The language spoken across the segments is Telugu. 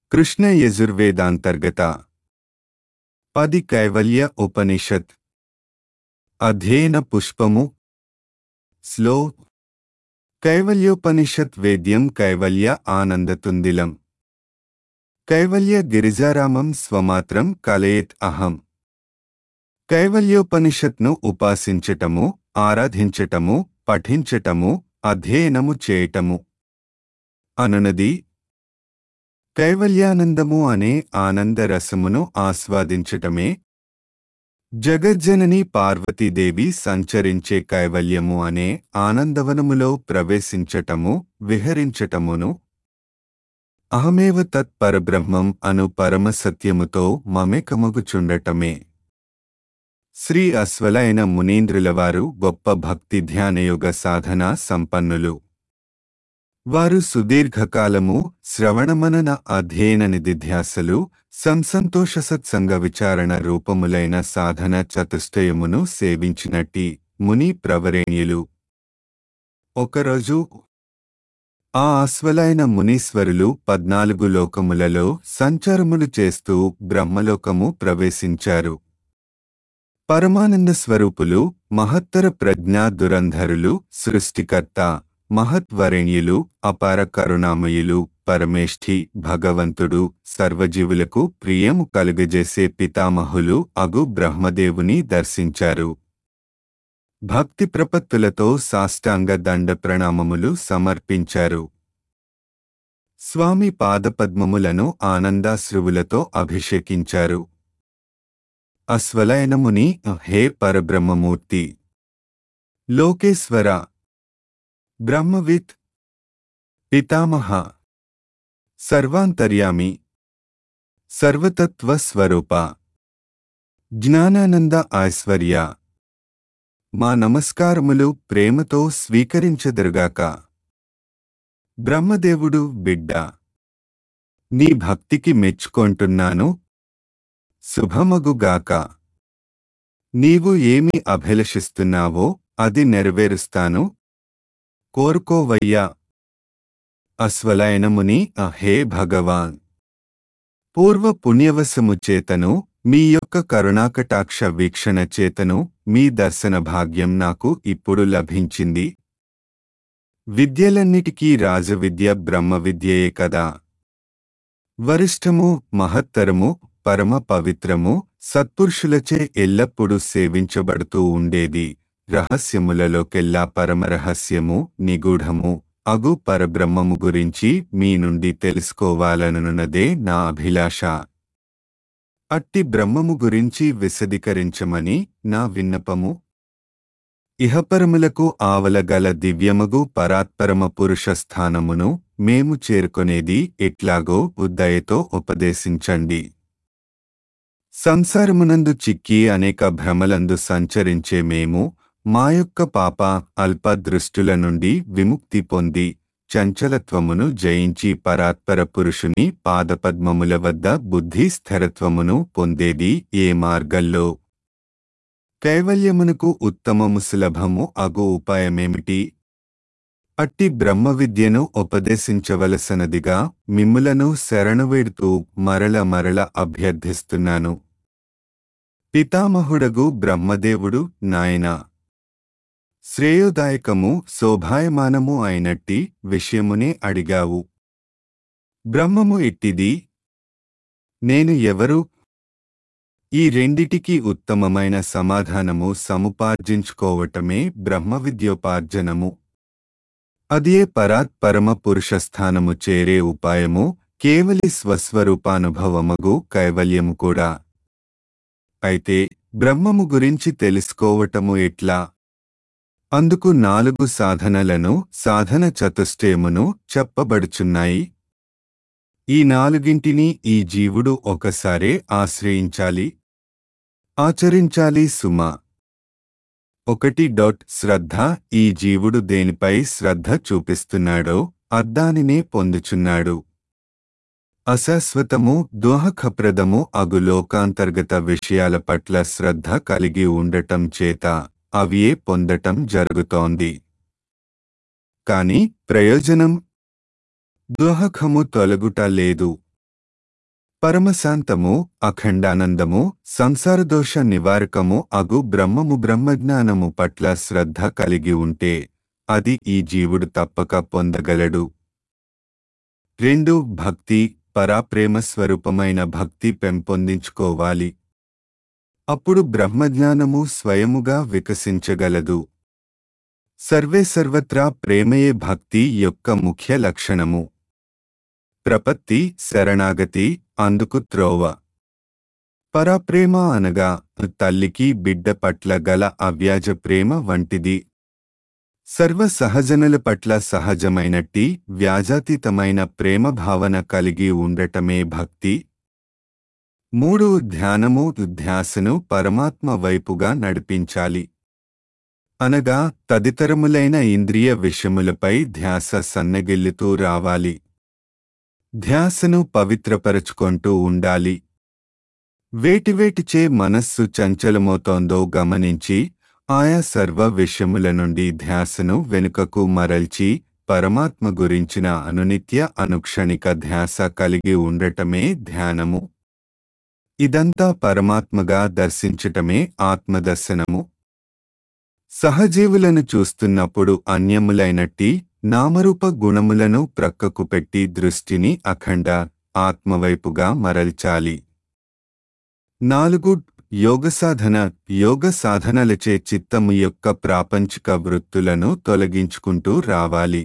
కృష్ణ యజుర్వేదాంతర్గత పది కైవల్య ఉపనిషత్ అధ్యయన పుష్పము స్లో కైవల్యోపనిషత్ వేద్యం కైవల్య ఆనందతుందిలం కైవల్య గిరిజారామం స్వమాత్రం కలయేత్ అహం కైవల్యోపనిషత్ను ఉపాసించటము ఆరాధించటము పఠించటము అధ్యయనము చేయటము అనునది కైవల్యానందము అనే ఆనందరసమును ఆస్వాదించటమే జగజ్జనని పార్వతీదేవి సంచరించే కైవల్యము అనే ఆనందవనములో ప్రవేశించటము విహరించటమును అహమేవ తత్ పరబ్రహ్మం అను పరమసత్యముతో మమేకమగుచుండటమే శ్రీ అశ్వలైన మునీంద్రులవారు గొప్ప భక్తి ధ్యానయోగ సాధన సంపన్నులు వారు సుదీర్ఘకాలము శ్రవణమనన అధ్యయన నిధిధ్యాసలు సంసంతోష సత్సంగ విచారణ రూపములైన సాధన చతుష్టయమును సేవించినట్టి ముని ప్రవరేణ్యులు ఒకరోజు ఆ అశ్వలైన మునీశ్వరులు పద్నాలుగు లోకములలో సంచారములు చేస్తూ బ్రహ్మలోకము ప్రవేశించారు పరమానంద స్వరూపులు మహత్తర ప్రజ్ఞా దురంధరులు సృష్టికర్త మహత్వరేణ్యులు అపార కరుణామయులు పరమేష్ఠి భగవంతుడు సర్వజీవులకు ప్రియము కలుగజేసే పితామహులు అగు బ్రహ్మదేవుని దర్శించారు భక్తి ప్రపత్తులతో సాష్టాంగ దండ ప్రణామములు సమర్పించారు స్వామి పాదపద్మములను ఆనందాశ్రువులతో అభిషేకించారు అశ్వలయనముని హే పరబ్రహ్మమూర్తి లోకేశ్వర బ్రహ్మవిత్ పితామహ సర్వాంతర్యామి సర్వతత్వ స్వరూప జ్ఞానానంద ఐశ్వర్య మా నమస్కారములు ప్రేమతో స్వీకరించదరుగాక బ్రహ్మదేవుడు బిడ్డ నీ భక్తికి మెచ్చుకొంటున్నాను శుభమగుగాక నీవు ఏమి అభిలషిస్తున్నావో అది నెరవేరుస్తాను కోరుకోవయ్యా అశ్వలయనముని అహే భగవాన్ పూర్వ పుణ్యవశము చేతను మీ యొక్క కరుణాకటాక్ష వీక్షణ చేతను మీ దర్శన భాగ్యం నాకు ఇప్పుడు లభించింది విద్యలన్నిటికీ రాజవిద్య బ్రహ్మ విద్యయే కదా వరిష్టము మహత్తరము పరమ పవిత్రము సత్పురుషులచే ఎల్లప్పుడూ సేవించబడుతూ ఉండేది రహస్యములలోకెల్లా పరమరహస్యము నిగూఢము అగు పరబ్రహ్మము గురించి మీ నుండి తెలుసుకోవాలనున్నదే నా అభిలాష అట్టి బ్రహ్మము గురించి విశదీకరించమని నా విన్నపము ఇహపరములకు ఆవలగల దివ్యమగు పరాత్పరమ పురుష స్థానమును మేము చేరుకొనేది ఎట్లాగో ఉద్దయతో ఉపదేశించండి సంసారమునందు చిక్కి అనేక భ్రమలందు సంచరించే మేము మా యొక్క పాప అల్పదృష్టుల నుండి విముక్తి పొంది చంచలత్వమును జయించి పరాత్పర పురుషుని పాదపద్మముల వద్ద బుద్ధి స్థిరత్వమును పొందేది ఏ మార్గంలో కైవల్యమునకు ఉత్తమము సులభము అగు ఉపాయమేమిటి అట్టి బ్రహ్మ విద్యను ఉపదేశించవలసనదిగా మిమ్ములను శరణువేడుతూ మరల మరల అభ్యర్థిస్తున్నాను పితామహుడగు బ్రహ్మదేవుడు నాయనా శ్రేయోదాయకము శోభాయమానము అయినట్టి విషయమునే అడిగావు బ్రహ్మము ఎట్టిది నేను ఎవరు ఈ రెండిటికి ఉత్తమమైన సమాధానము సముపార్జించుకోవటమే బ్రహ్మ విద్యోపార్జనము అదే పరాత్ పరమ పురుషస్థానము చేరే ఉపాయము కేవలి స్వస్వరూపానుభవమగు కైవల్యము కూడా అయితే బ్రహ్మము గురించి తెలుసుకోవటము ఎట్లా అందుకు నాలుగు సాధనలను సాధన చతుష్టయమును చెప్పబడుచున్నాయి ఈ నాలుగింటిని ఈ జీవుడు ఒకసారే ఆశ్రయించాలి ఆచరించాలి సుమ ఒకటి డాట్ శ్రద్ధ ఈ జీవుడు దేనిపై శ్రద్ధ చూపిస్తున్నాడో అర్ధానినే పొందుచున్నాడు అశాశ్వతము దోహకప్రదము అగు లోకాంతర్గత విషయాల పట్ల శ్రద్ధ కలిగి ఉండటం చేత అవియే పొందటం జరుగుతోంది కాని ప్రయోజనం దోహకము తొలగుట లేదు పరమశాంతము అఖండానందము సంసారదోష నివారకము అగు బ్రహ్మము బ్రహ్మజ్ఞానము పట్ల శ్రద్ధ కలిగి ఉంటే అది ఈ జీవుడు తప్పక పొందగలడు రెండు భక్తి పరాప్రేమ స్వరూపమైన భక్తి పెంపొందించుకోవాలి అప్పుడు బ్రహ్మజ్ఞానము స్వయముగా వికసించగలదు సర్వే సర్వత్రా ప్రేమయే భక్తి యొక్క ముఖ్య లక్షణము ప్రపత్తి శరణాగతి అందుకు త్రోవ పరాప్రేమ అనగా తల్లికి బిడ్డ పట్ల గల అవ్యాజ ప్రేమ వంటిది సర్వ సహజనుల పట్ల సహజమైనట్టి వ్యాజాతీతమైన ప్రేమ భావన కలిగి ఉండటమే భక్తి మూడు ధ్యానము ధ్యాసను పరమాత్మ వైపుగా నడిపించాలి అనగా తదితరములైన ఇంద్రియ విషయములపై ధ్యాస సన్నగిల్లుతూ రావాలి ధ్యాసను పవిత్రపరచుకుంటూ ఉండాలి వేటివేటిచే మనస్సు చంచలమవుతోందో గమనించి ఆయా సర్వ విషయముల నుండి ధ్యాసను వెనుకకు మరల్చి పరమాత్మ గురించిన అనునిత్య అనుక్షణిక ధ్యాస కలిగి ఉండటమే ధ్యానము ఇదంతా పరమాత్మగా దర్శించటమే ఆత్మదర్శనము సహజీవులను చూస్తున్నప్పుడు అన్యములైనట్టి నామరూప గుణములను ప్రక్కకు పెట్టి దృష్టిని అఖండ ఆత్మవైపుగా మరల్చాలి నాలుగు యోగ సాధన యోగ సాధనలచే చిత్తము యొక్క ప్రాపంచిక వృత్తులను తొలగించుకుంటూ రావాలి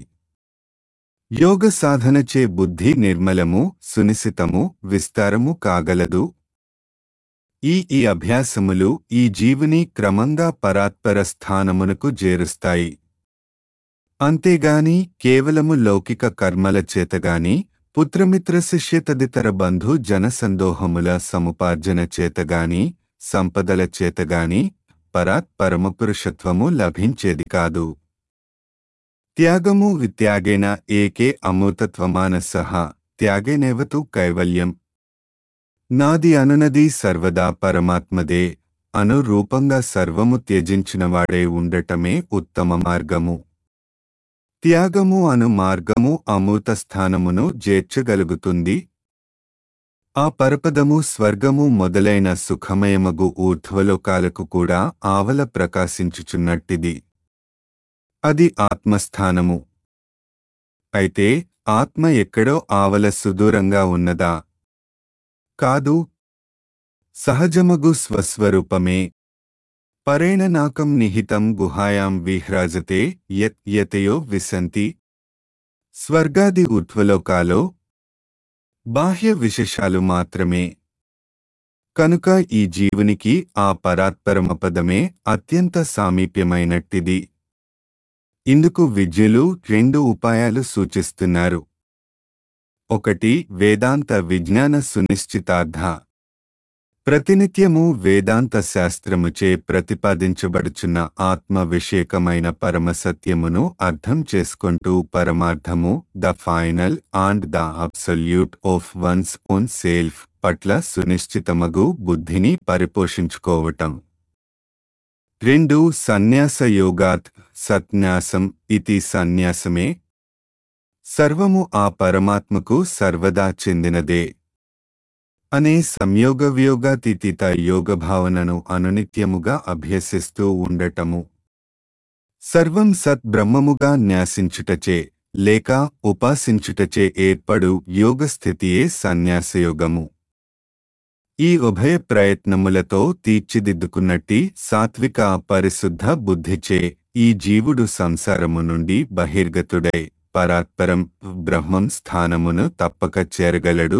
యోగ సాధనచే బుద్ధి నిర్మలము సునిశితము విస్తారము కాగలదు ఈ ఈ అభ్యాసములు ఈ జీవుని క్రమంగా పరాత్పర స్థానమునకు చేరుస్తాయి అంతేగాని కేవలము లౌకిక కర్మల చేతగాని పుత్రమిత్ర శిష్య తదితర బంధు జనసందోహముల సముపార్జన చేతగాని సంపదల చేతగాని పరాత్ పరమపురుషత్వము లభించేది కాదు త్యాగము విత్యాగేన ఏకే అమృతత్వమానసః త్యాగేనేవతు కైవల్యం నాది అనునది సర్వదా పరమాత్మదే అను రూపంగా సర్వము త్యజించినవాడే ఉండటమే ఉత్తమ మార్గము త్యాగము అను మార్గము అమృత స్థానమును చేర్చగలుగుతుంది ఆ పరపదము స్వర్గము మొదలైన సుఖమయమగు ఊర్ధ్వలోకాలకు కూడా ఆవల ప్రకాశించుచున్నట్టిది అది ఆత్మస్థానము అయితే ఆత్మ ఎక్కడో ఆవల సుదూరంగా ఉన్నదా కాదు సహజమగు స్వస్వరూపమే పరేణ నాకం నిహితం గుహాయాం విహ్రాజతే యత్ యతయో విసంతి స్వర్గాది ఊర్ధ్వలోకాలో బాహ్య విశేషాలు మాత్రమే కనుక ఈ జీవునికి ఆ పరాత్పరమపదమే అత్యంత సామీప్యమైనట్టిది ఇందుకు విద్యులు రెండు ఉపాయాలు సూచిస్తున్నారు ఒకటి వేదాంత విజ్ఞాన సునిశ్చితార్థ ప్రతినిత్యము వేదాంత శాస్త్రముచే ప్రతిపాదించబడుచున్న ఆత్మ విషేకమైన పరమసత్యమును అర్థం చేసుకుంటూ పరమార్థము the final and the absolute of one's own self పట్ల సునిశ్చితమగు బుద్ధిని పరిపోషించుకోవటం రెండు సన్యాస యోగాత్ సత్న్యాసం ఇది సన్యాసమే సర్వము ఆ పరమాత్మకు సర్వదా చెందినదే అనే సంయోగ వ్యోగాతీతిత యోగ భావనను అనునిత్యముగా అభ్యసిస్తూ ఉండటము సర్వం సత్ బ్రహ్మముగా న్యాసించుటచే లేక ఉపాసించుటచే ఏర్పడు యోగస్థితియే సన్యాసయోగము ఈ ఉభయ ప్రయత్నములతో తీర్చిదిద్దుకున్నట్టి సాత్విక పరిశుద్ధ బుద్ధిచే ఈ జీవుడు సంసారము నుండి బహిర్గతుడై పరాత్పరం బ్రహ్మం స్థానమును తప్పక చేరగలడు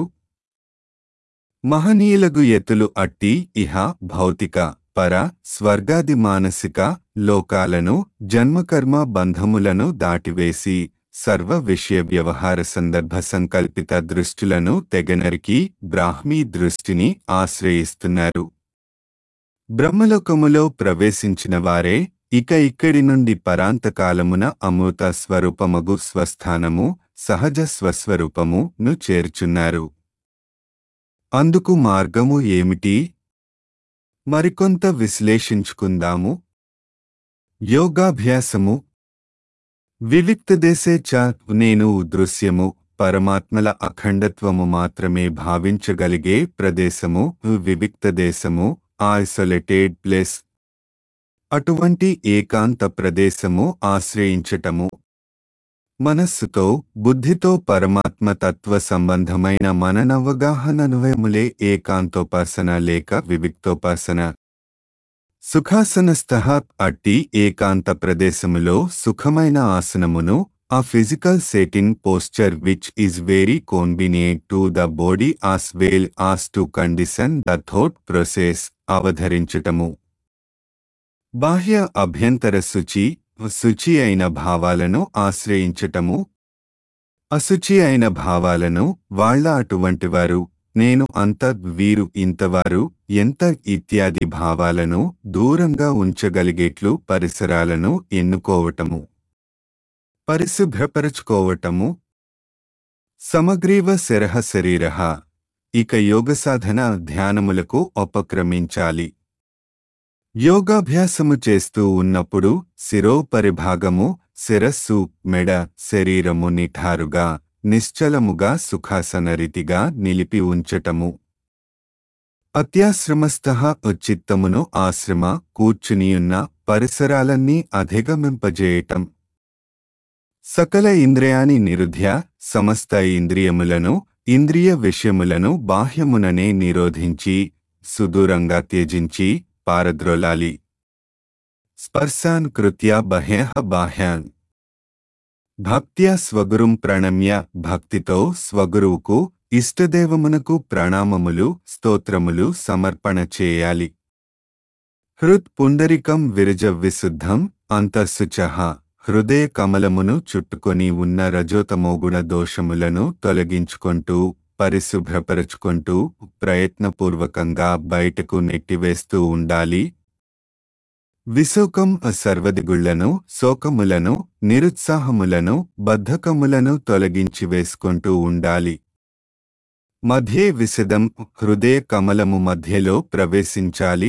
మహనీయులగు ఎత్తులు అట్టి ఇహ భౌతిక పర స్వర్గాది మానసిక లోకాలను జన్మకర్మ బంధములను దాటివేసి సర్వ విషయ వ్యవహార సందర్భ సంకల్పిత దృష్టులను తెగనరికి బ్రాహ్మీ దృష్టిని ఆశ్రయిస్తున్నారు బ్రహ్మలోకములో ప్రవేశించిన వారే ఇక ఇక్కడి నుండి పరాంతకాలమున అమృత స్వరూపమగు స్వస్థానము సహజ స్వస్వరూపము ను చేర్చున్నారు అందుకు మార్గము ఏమిటి మరికొంత విశ్లేషించుకుందాము యోగాభ్యాసము వివిక్త దేశే చ నేను దృశ్యము పరమాత్మల అఖండత్వము మాత్రమే భావించగలిగే ప్రదేశము వివిక్త దేశము ఐసోలేటెడ్ ప్లేస్ అటువంటి ఏకాంత ప్రదేశము ఆశ్రయించటము మనస్సుతో బుద్ధితో పరమాత్మ తత్వ సంబంధమైన మననవగాహననువేములే ఏకాంతోపాసన లేక వివిక్తోపాసన సుఖాసనస్థ అట్టి ఏకాంత ప్రదేశములో సుఖమైన ఆసనమును a physical setting posture which is very convenient to the body as well as to condition the thought process అవధరించటము బాహ్య అభ్యంతర శుచి శుచి అయిన భావాలను ఆశ్రయించటము అశుచి అయిన భావాలను వాళ్ళ అటువంటివారు నేను అంత వీరు ఇంతవారు ఎంత ఇత్యాది భావాలను దూరంగా ఉంచగలిగేట్లు పరిసరాలను ఎన్నుకోవటము పరిశుభ్రపరచుకోవటము సమగ్రీవ శరహ శరీర ఇక యోగ సాధన ధ్యానములకు ఉపక్రమించాలి యోగాభ్యాసము చేస్తూ ఉన్నప్పుడు శిరోపరిభాగము శిరస్సు మెడ శరీరము నిఠారుగా నిశ్చలముగా సుఖాసనరీతిగా నిలిపి ఉంచటము అత్యాశ్రమస్థ ఉచిత్తమును ఆశ్రమ కూర్చునియున్న పరిసరాలన్నీ అధిగమింపజేయటం సకల ఇంద్రియాని నిరుధ్య సమస్త ఇంద్రియములను ఇంద్రియ విషయములను బాహ్యముననే నిరోధించి సుదూరంగా త్యజించి పారద్రోలాలి స్పర్శాన్ కృత్య బహ్య బాహ్యాన్ భక్త్యా స్వగురుం ప్రణమ్య భక్తితో స్వగురువుకు ఇష్టదేవమునకు ప్రణామములు స్తోత్రములు సమర్పణ చేయాలి హృత్ పుండరికం విరజ విశుద్ధం అంతఃశుచః హృదయ కమలమును చుట్టుకొని ఉన్న రజోతమోగుణ దోషములను తొలగించుకుంటూ పరిశుభ్రపరుచుకుంటూ ప్రయత్నపూర్వకంగా బయటకు నెట్టివేస్తూ ఉండాలి విశోకం సర్వదిగుళ్లను శోకములను నిరుత్సాహములను బద్ధకములను తొలగించి వేసుకుంటూ ఉండాలి మధ్యే విశదం హృదయ కమలము మధ్యలో ప్రవేశించాలి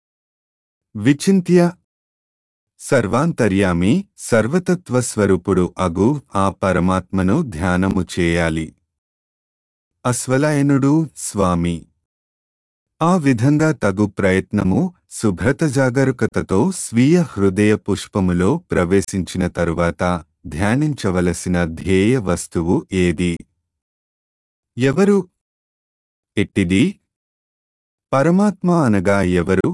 విచింత్య సర్వాంతర్యామి సర్వతత్వస్వరూపుడు అగు ఆ పరమాత్మను ధ్యానము చేయాలి అశ్వలాయనుడు స్వామి ఆ విధంగా తగు ప్రయత్నము శుభ్రత జాగరూకతతో స్వీయ హృదయ పుష్పములో ప్రవేశించిన తరువాత ధ్యానించవలసిన ధ్యేయ వస్తువు ఏది ఎవరు ఎట్టిది పరమాత్మ అనగా ఎవరు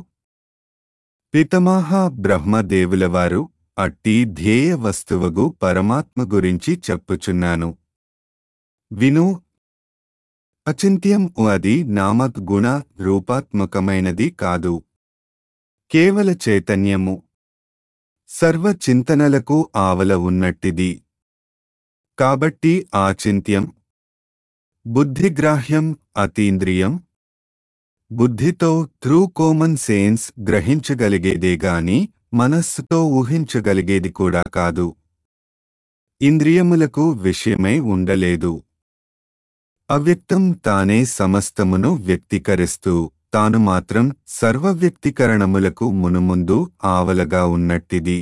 పితమాహ బ్రహ్మదేవులవారు అట్టి ధ్యేయ వస్తువగు పరమాత్మ గురించి చెప్పుచున్నాను విను అచింత్యం అది నామక్ గుణ రూపాత్మకమైనది కాదు కేవల చైతన్యము సర్వ చింతనలకు ఆవల ఉన్నట్టిది కాబట్టి ఆచింత్యం బుద్ధిగ్రాహ్యం అతీంద్రియం బుద్ధితో త్రూ కామన్ సెన్స్ గ్రహించగలిగేదే గాని మనస్సుతో ఊహించగలిగేది కూడా కాదు ఇంద్రియములకు విషయమై ఉండలేదు అవ్యక్తం తానే సమస్తమును వ్యక్తీకరిస్తూ తాను మాత్రం సర్వవ్యక్తీకరణములకు మునుముందు ఆవలగా ఉన్నట్టిది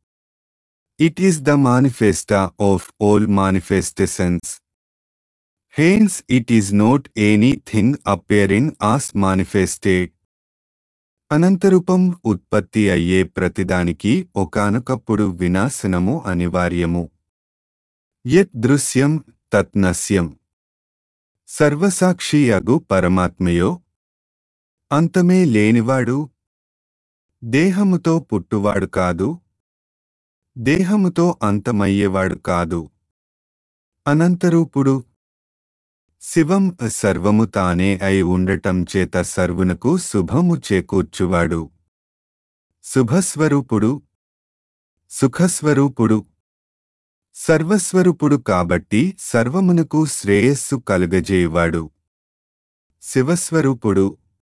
it is the manifester of all manifestations hence it is not anything appearing as manifested అనంతరూపం ఉత్పత్తి అయ్యే ప్రతిదానికి ఒకానొకప్పుడు వినాశనము అనివార్యము యత్ దృశ్యం తత్ నశ్యం సర్వసాక్షి అగు పరమాత్మయో అంతమే లేనివాడు దేహముతో పుట్టువాడు కాదు దేహముతో అంతమయ్యేవాడు కాదు అనంతరూపుడు శివం సర్వము తానే అయి ఉండటం చేత సర్వునకు శుభము చేకూర్చువాడు శుభస్వరూపుడు సుఖస్వరూపుడు సర్వస్వరూపుడు కాబట్టి సర్వమునకు శ్రేయస్సు కలుగజేయువాడు శివస్వరూపుడు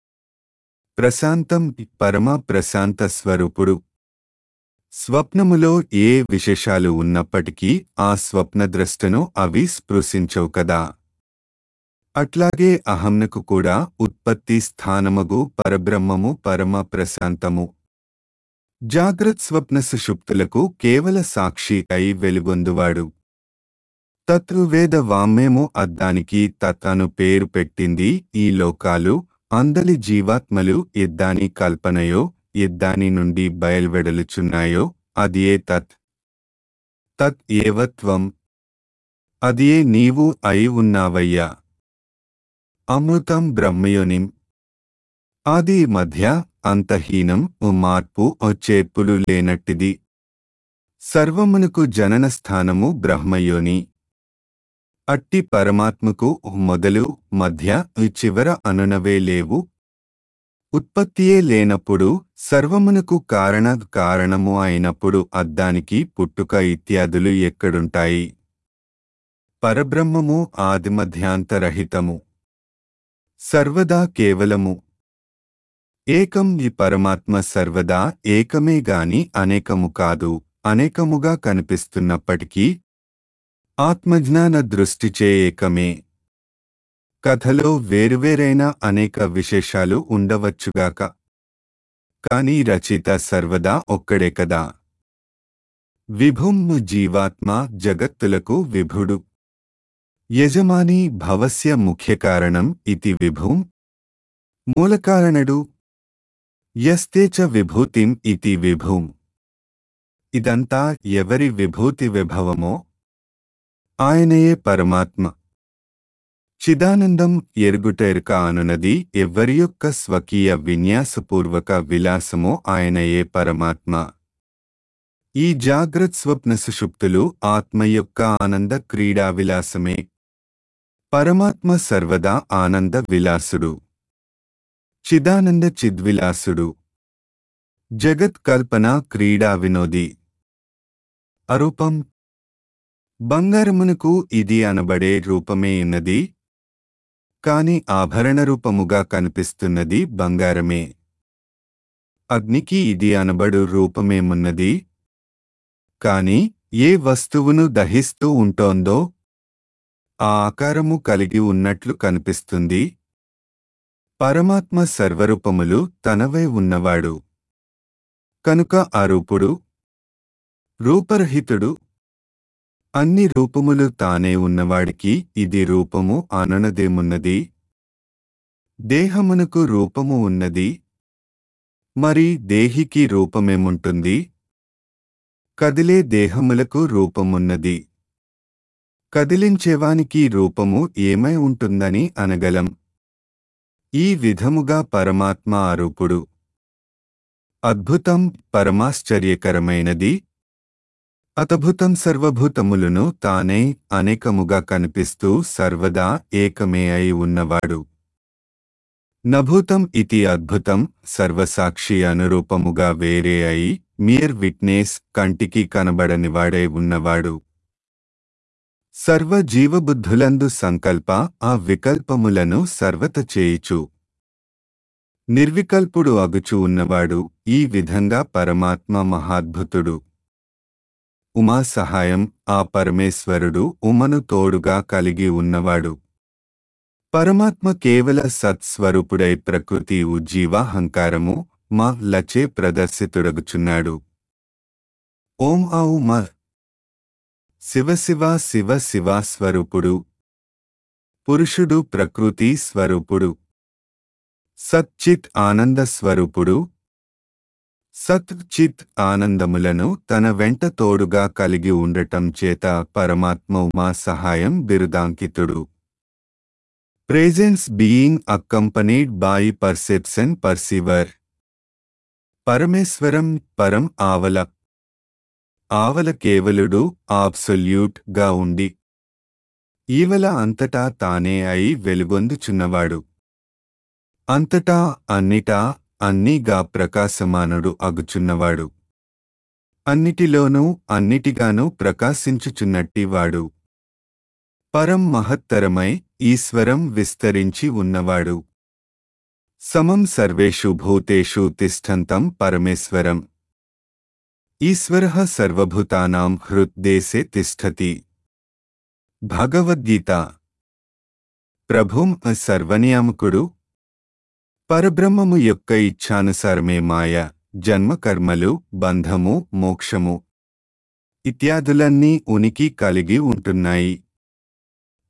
ప్రశాంతం పరమ ప్రశాంత స్వరూపుడు స్వప్నములో ఏ విశేషాలు ఉన్నప్పటికీ ఆ స్వప్నద్రష్టను అవి స్పృశించవు కదా అట్లాగే అహంనకు కూడా ఉత్పత్తి స్థానమగు పరబ్రహ్మము పరమ ప్రశాంతము జాగ్రత్ స్వప్న సుషుప్తులకు కేవల సాక్షి అయి వెలుగొందువాడు తత్రువేద వామ్యము అద్దానికి తత్ అను పేరు పెట్టింది ఈ లోకాలు అందలి జీవాత్మలు ఇద్దాని కల్పనయో ఇద్దాని నుండి బయల్వెడలుచున్నాయో అదియే తత్ తత్ ఏవత్వం అదియే నీవు అయి ఉన్నావయ్యా అమృతం బ్రహ్మయోనిం ఆది మధ్య అంతహీనం ఓ మార్పు ఓ చేర్పులు లేనట్టిది సర్వమునకు జనన స్థానము బ్రహ్మయోని అట్టి పరమాత్మకు మొదలు మధ్య ఈ చివర అనునవే లేవు ఉత్పత్తియే లేనప్పుడు సర్వమునకు కారణ కారణము అయినప్పుడు అద్దానికి పుట్టుక ఇత్యాదులు ఎక్కడుంటాయి పరబ్రహ్మము ఆదిమధ్యాంతరహితము సర్వదా కేవలము ఏకం ఈ పరమాత్మ సర్వదా ఏకమే గాని అనేకము కాదు అనేకముగా కనిపిస్తున్నప్పటికీ ఆత్మజ్ఞాన దృష్టిచే ఏకమే కథలో వేరువేరైన అనేక విశేషాలు ఉండవచ్చుగాక కాని రచిత సర్వదా ఒక్కడే కదా విభుం జీవాత్మ జగత్తులకు విభుడు యజమాని భవస్య ముఖ్య కారణం ఇతి విభుం మూలకారణడు యస్తే చ విభూతిం ఇతి విభుం ఇదంతా ఎవరి విభూతి విభవమో ఆయనయే పరమాత్మ చిదానందం ఎరుగుటెరుక అనునది ఎవ్వరి యొక్క స్వకీయ విన్యాసపూర్వక విలాసమో ఆయనయే పరమాత్మ ఈ జాగ్రత్ స్వప్న సుషుప్తులు ఆత్మ యొక్క ఆనంద క్రీడా విలాసమే పరమాత్మ సర్వదా ఆనంద విలాసుడు చిదానంద చిద్విలాసుడు జగత్ కల్పన క్రీడా వినోది అరూపం బంగారమునకు ఇది అనబడే రూపమే ఉన్నది కాని ఆభరణ రూపముగా కనిపిస్తున్నది బంగారమే అగ్నికి ఇది అనబడు రూపమేమున్నది కాని ఏ వస్తువును దహిస్తూ ఉంటోందో ఆ ఆకారము కలిగి ఉన్నట్లు కనిపిస్తుంది పరమాత్మ సర్వరూపములు తనవై ఉన్నవాడు కనుక అరూపుడు రూపరహితుడు అన్ని రూపములు తానే ఉన్నవాడికి ఇది రూపము అననదేమున్నది దేహమునకు రూపము ఉన్నది మరి దేహికి రూపమేముంటుంది కదిలే దేహములకు రూపమున్నది కదిలించేవానికి రూపము ఏమై ఉంటుందని అనగలం ఈ విధముగా పరమాత్మ అరూపుడు అద్భుతం పరమాశ్చర్యకరమైనది అతభుతం సర్వభూతములను తానే అనేకముగా కనిపిస్తూ సర్వదా ఏకమే అయి ఉన్నవాడు నభూతం ఇతి అద్భుతం సర్వసాక్షి అనురూపముగా వేరే అయి మియర్ విట్నెస్ కంటికి కనబడనివాడై ఉన్నవాడు సర్వ జీవబుద్ధులందు సంకల్ప ఆ వికల్పములను సర్వత చేయిచు నిర్వికల్పుడు అగుచు ఉన్నవాడు ఈ విధంగా పరమాత్మ మహాద్భుతుడు ఉమా సహాయం ఆ పరమేశ్వరుడు ఉమను తోడుగా కలిగి ఉన్నవాడు పరమాత్మ కేవల సత్స్వరూపుడై ప్రకృతి ఉజ్జీవాహంకారము మా లచే ప్రదర్శితుడగుచున్నాడు ఓం ఆ ఉమ శివ శివ శివ శివ స్వరూపుడు పురుషుడు ప్రకృతి స్వరూపుడు సచ్చిత్ ఆనంద స్వరూపుడు సత్ చిత్ ఆనందములను తన వెంట తోడుగా కలిగి ఉండటం చేత పరమాత్మ ఉమా సహాయం బిరుదాంకితుడు presence being accompanied by perception perceiver పరమేశ్వరం పరం ఆవల ఆవల కేవలుడు ఆబ్సొల్యూట్ గా ఉండి ఈవల అంతటా తానే అయి వెలుగొందుచున్నవాడు అంతటా అన్నిటా అన్నీగా ప్రకాశమానుడు అగుచున్నవాడు అన్నిటిలోనూ అన్నిటిగానూ ప్రకాశించుచున్నట్టివాడు పరం మహత్తరమై ఈశ్వరం విస్తరించి ఉన్నవాడు సమం సర్వేషు భూతేషు తిష్టంతం పరమేశ్వరం ఈశ్వర సర్వభూతానాం హృద్దేశే తిష్టతి భగవద్గీత ప్రభుం సర్వనియామకుడు పరబ్రహ్మము యొక్క ఇచ్ఛానుసారమే మాయ జన్మకర్మలు బంధము మోక్షము ఇత్యాదులన్నీ ఉనికి కలిగి ఉంటున్నాయి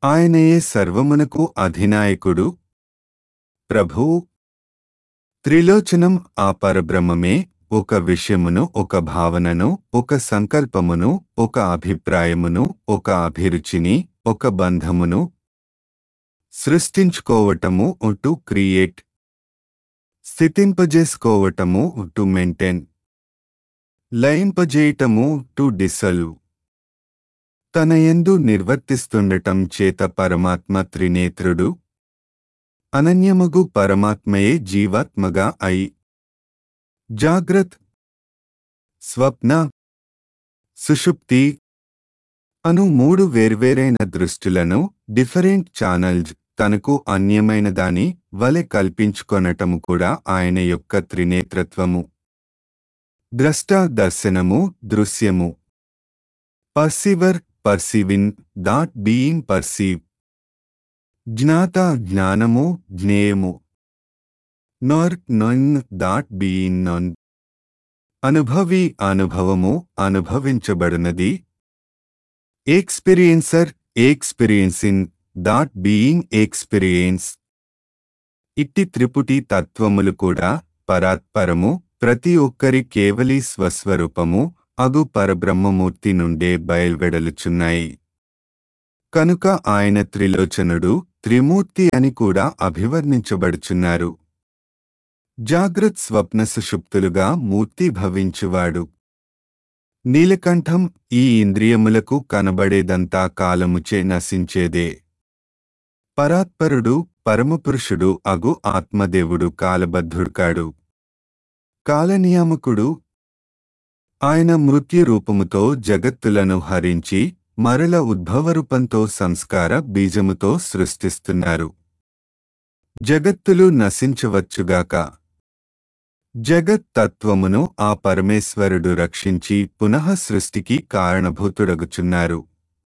ఆయనయే సర్వమునకు అధినాయకుడు ప్రభువు త్రిలోచనం ఆ పరబ్రహ్మమే ఒక విషయమును ఒక భావనను ఒక సంకల్పమును ఒక అభిప్రాయమును ఒక అభిరుచిని ఒక బంధమును సృష్టించుకోవటము టు క్రియేట్ స్థితింపజేసుకోవటము టు మెయింటైన్ లయింపజేయటము టు డిసల్వ్ తన యందు నిర్వర్తిస్తుండటం చేత పరమాత్మ త్రినేత్రుడు అనన్యమగు పరమాత్మయే జీవాత్మగా అయి జాగ్రత్ స్వప్న సుషుప్తి అను మూడు వేర్వేరైన దృష్టులను డిఫరెంట్ ఛానల్స్ తనకు అన్యమైన దాని వలె కల్పించుకొనటము కూడా ఆయన యొక్క త్రినేత్రత్వము ద్రష్ట దర్శనము దృశ్యము perceiver perceiving that being perceived జ్ఞాత జ్ఞానము జ్ఞేయము నర్ నన్ దాట్ బీయింగ్ నన్ అనుభవి అనుభవము అనుభవించబడినది experiencer experiencing that being experienced ఇట్టి త్రిపుటి తత్వములు కూడా పరాత్పరము ప్రతి ఒక్కరి కేవలి స్వస్వరూపము అగు పరబ్రహ్మమూర్తి నుండే బయల్వెడలుచున్నాయి కనుక ఆయన త్రిలోచనుడు త్రిమూర్తి అని కూడా అభివర్ణించబడుచున్నారు జాగ్రత్ స్వప్న సుషుప్తులుగా మూర్తి భవించువాడు నీలకంఠం ఈ ఇంద్రియములకు కనబడేదంతా కాలముచే నశించేదే పరాత్పరుడు పరమపురుషుడు అగు ఆత్మదేవుడు కాలబద్ధుడుకాడు కాలనియామకుడు ఆయన మృత్యు రూపముతో జగత్తులను హరించి మరల ఉద్భవరూపంతో సంస్కార బీజముతో సృష్టిస్తున్నారు జగత్తులు నశించవచ్చుగాక జగత్ తత్వమును ఆ పరమేశ్వరుడు రక్షించి పునః సృష్టికి కారణభూతుడగుచున్నారు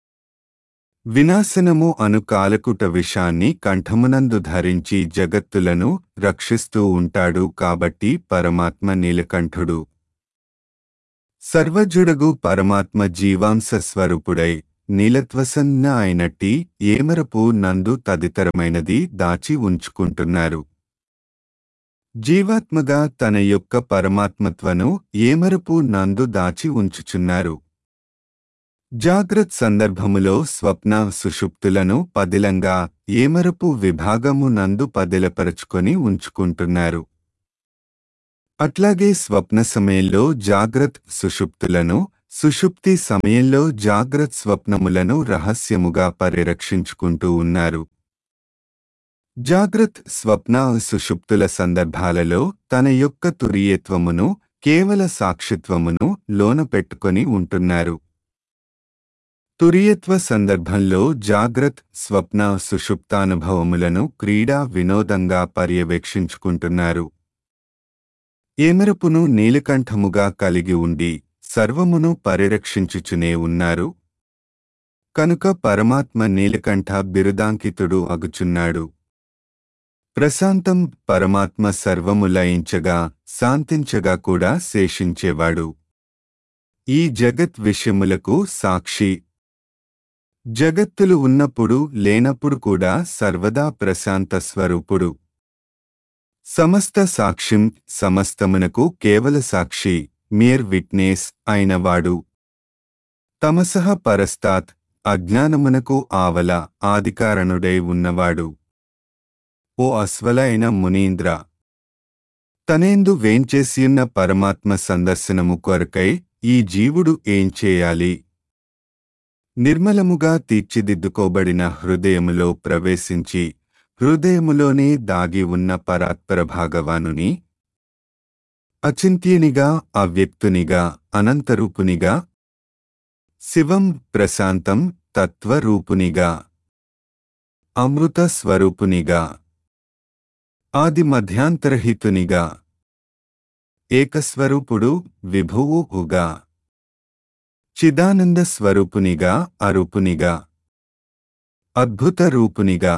వినాశనము అను కాలకుట విషాన్ని కంఠమునందు ధరించి జగత్తులను రక్షిస్తూ ఉంటాడు కాబట్టి పరమాత్మ నీలకంఠుడు సర్వజుడగు పరమాత్మ జీవాంశ స్వరూపుడై నీలత్వసన్న అయినట్టి ఏమరపు నందు తదితరమైనది దాచి ఉంచుకుంటున్నారు జీవాత్మగా తన యొక్క పరమాత్మత్వను ఏమరపు నందు దాచి ఉంచుచున్నారు జాగ్రత్ సందర్భములో స్వప్న సుషుప్తులను పదిలంగా ఏమరపు విభాగము నందు పదిలపరచుకొని ఉంచుకుంటున్నారు అట్లాగే స్వప్న సమయంలో జాగ్రత్ సుషుప్తులను సుషుప్తి సమయంలో జాగ్రత్ స్వప్నములను రహస్యముగా పరిరక్షించుకుంటూ ఉన్నారు జాగ్రత్ స్వప్న సుషుప్తుల సందర్భాలలో తన యొక్క తురియత్వమును కేవల సాక్షిత్వమును లోన పెట్టుకొని ఉంటున్నారు తురియత్వ సందర్భంలో జాగ్రత్ స్వప్న సుషుప్తానుభవములను క్రీడా వినోదంగా పర్యవేక్షించుకుంటున్నారు ఏమెరపును నీలకంఠముగా కలిగి ఉండి సర్వమును పరిరక్షించుచునే ఉన్నారు కనుక పరమాత్మ నీలకంఠ బిరుదాంకితుడు అగుచున్నాడు ప్రశాంతం పరమాత్మ సర్వము లయించగా శాంతించగా కూడా శేషించేవాడు ఈ జగత్ విషయములకు సాక్షి జగత్తులు ఉన్నప్పుడు లేనప్పుడు కూడా సర్వదా ప్రశాంత స్వరూపుడు సమస్త సాక్ష్యం సమస్తమునకు కేవల సాక్షి మియర్ విట్నెస్ అయినవాడు తమసహ పరస్తాత్ అజ్ఞానమునకు ఆవల ఆదికారణుడై ఉన్నవాడు ఓ అశ్వలైన మునీంద్ర తనేందు వేంచేసియున్న పరమాత్మ సందర్శనము కొరకై ఈ జీవుడు ఏం చేయాలి నిర్మలముగా తీర్చిదిద్దుకోబడిన హృదయములో ప్రవేశించి హృదయములోనే దాగి ఉన్న పరాత్పర భాగవానుని అచింత్యునిగా అవ్యక్తునిగా అనంతరూపునిగా శివం ప్రశాంతం తత్వరూపునిగా అమృత స్వరూపునిగా ఆది మధ్యాంతరహితునిగా ఏకస్వరూపుడు విభువు ఉగా చిదానంద స్వరూపునిగా అరూపునిగా అద్భుత రూపునిగా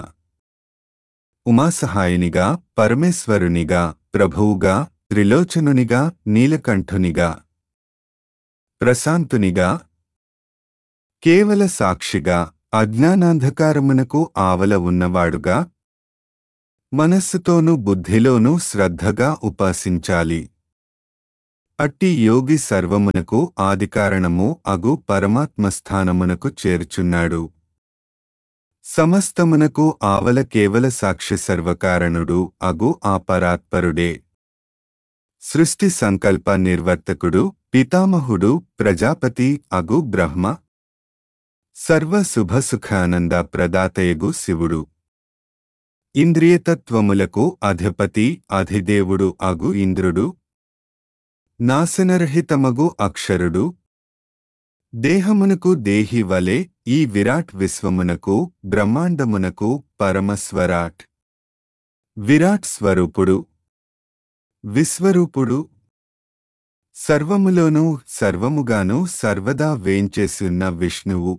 ఉమాసహాయునిగా పరమేశ్వరునిగా ప్రభువుగా త్రిలోచనునిగా నీలకంఠునిగా ప్రశాంతునిగా కేవల సాక్షిగా అజ్ఞానాంధకారమునకు ఆవల ఉన్నవాడుగా మనస్సుతోనూ బుద్ధిలోనూ శ్రద్ధగా ఉపాసించాలి అట్టి యోగి సర్వమునకు ఆదికారణము అగు పరమాత్మస్థానమునకు చేర్చున్నాడు సమస్తమునకు ఆవల కేవల సాక్షి సర్వకారణుడు అగు ఆ పరాత్పరుడే సృష్టి సంకల్ప నిర్వర్తకుడు పితామహుడు ప్రజాపతి అగు బ్రహ్మ సర్వ శుభసుఖానంద ప్రదాతయగు శివుడు ఇంద్రియతత్వములకు అధిపతి అధిదేవుడు అగు ఇంద్రుడు నాశనరహితమగు అక్షరుడు దేహమునకు దేహి వలె ఈ విరాట్ విశ్వమునకు బ్రహ్మాండమునకు పరమస్వరాట్ విరాట్ స్వరూపుడు విశ్వరూపుడు సర్వములోనూ సర్వముగాను సర్వదా వేంచేసున్న విష్ణువు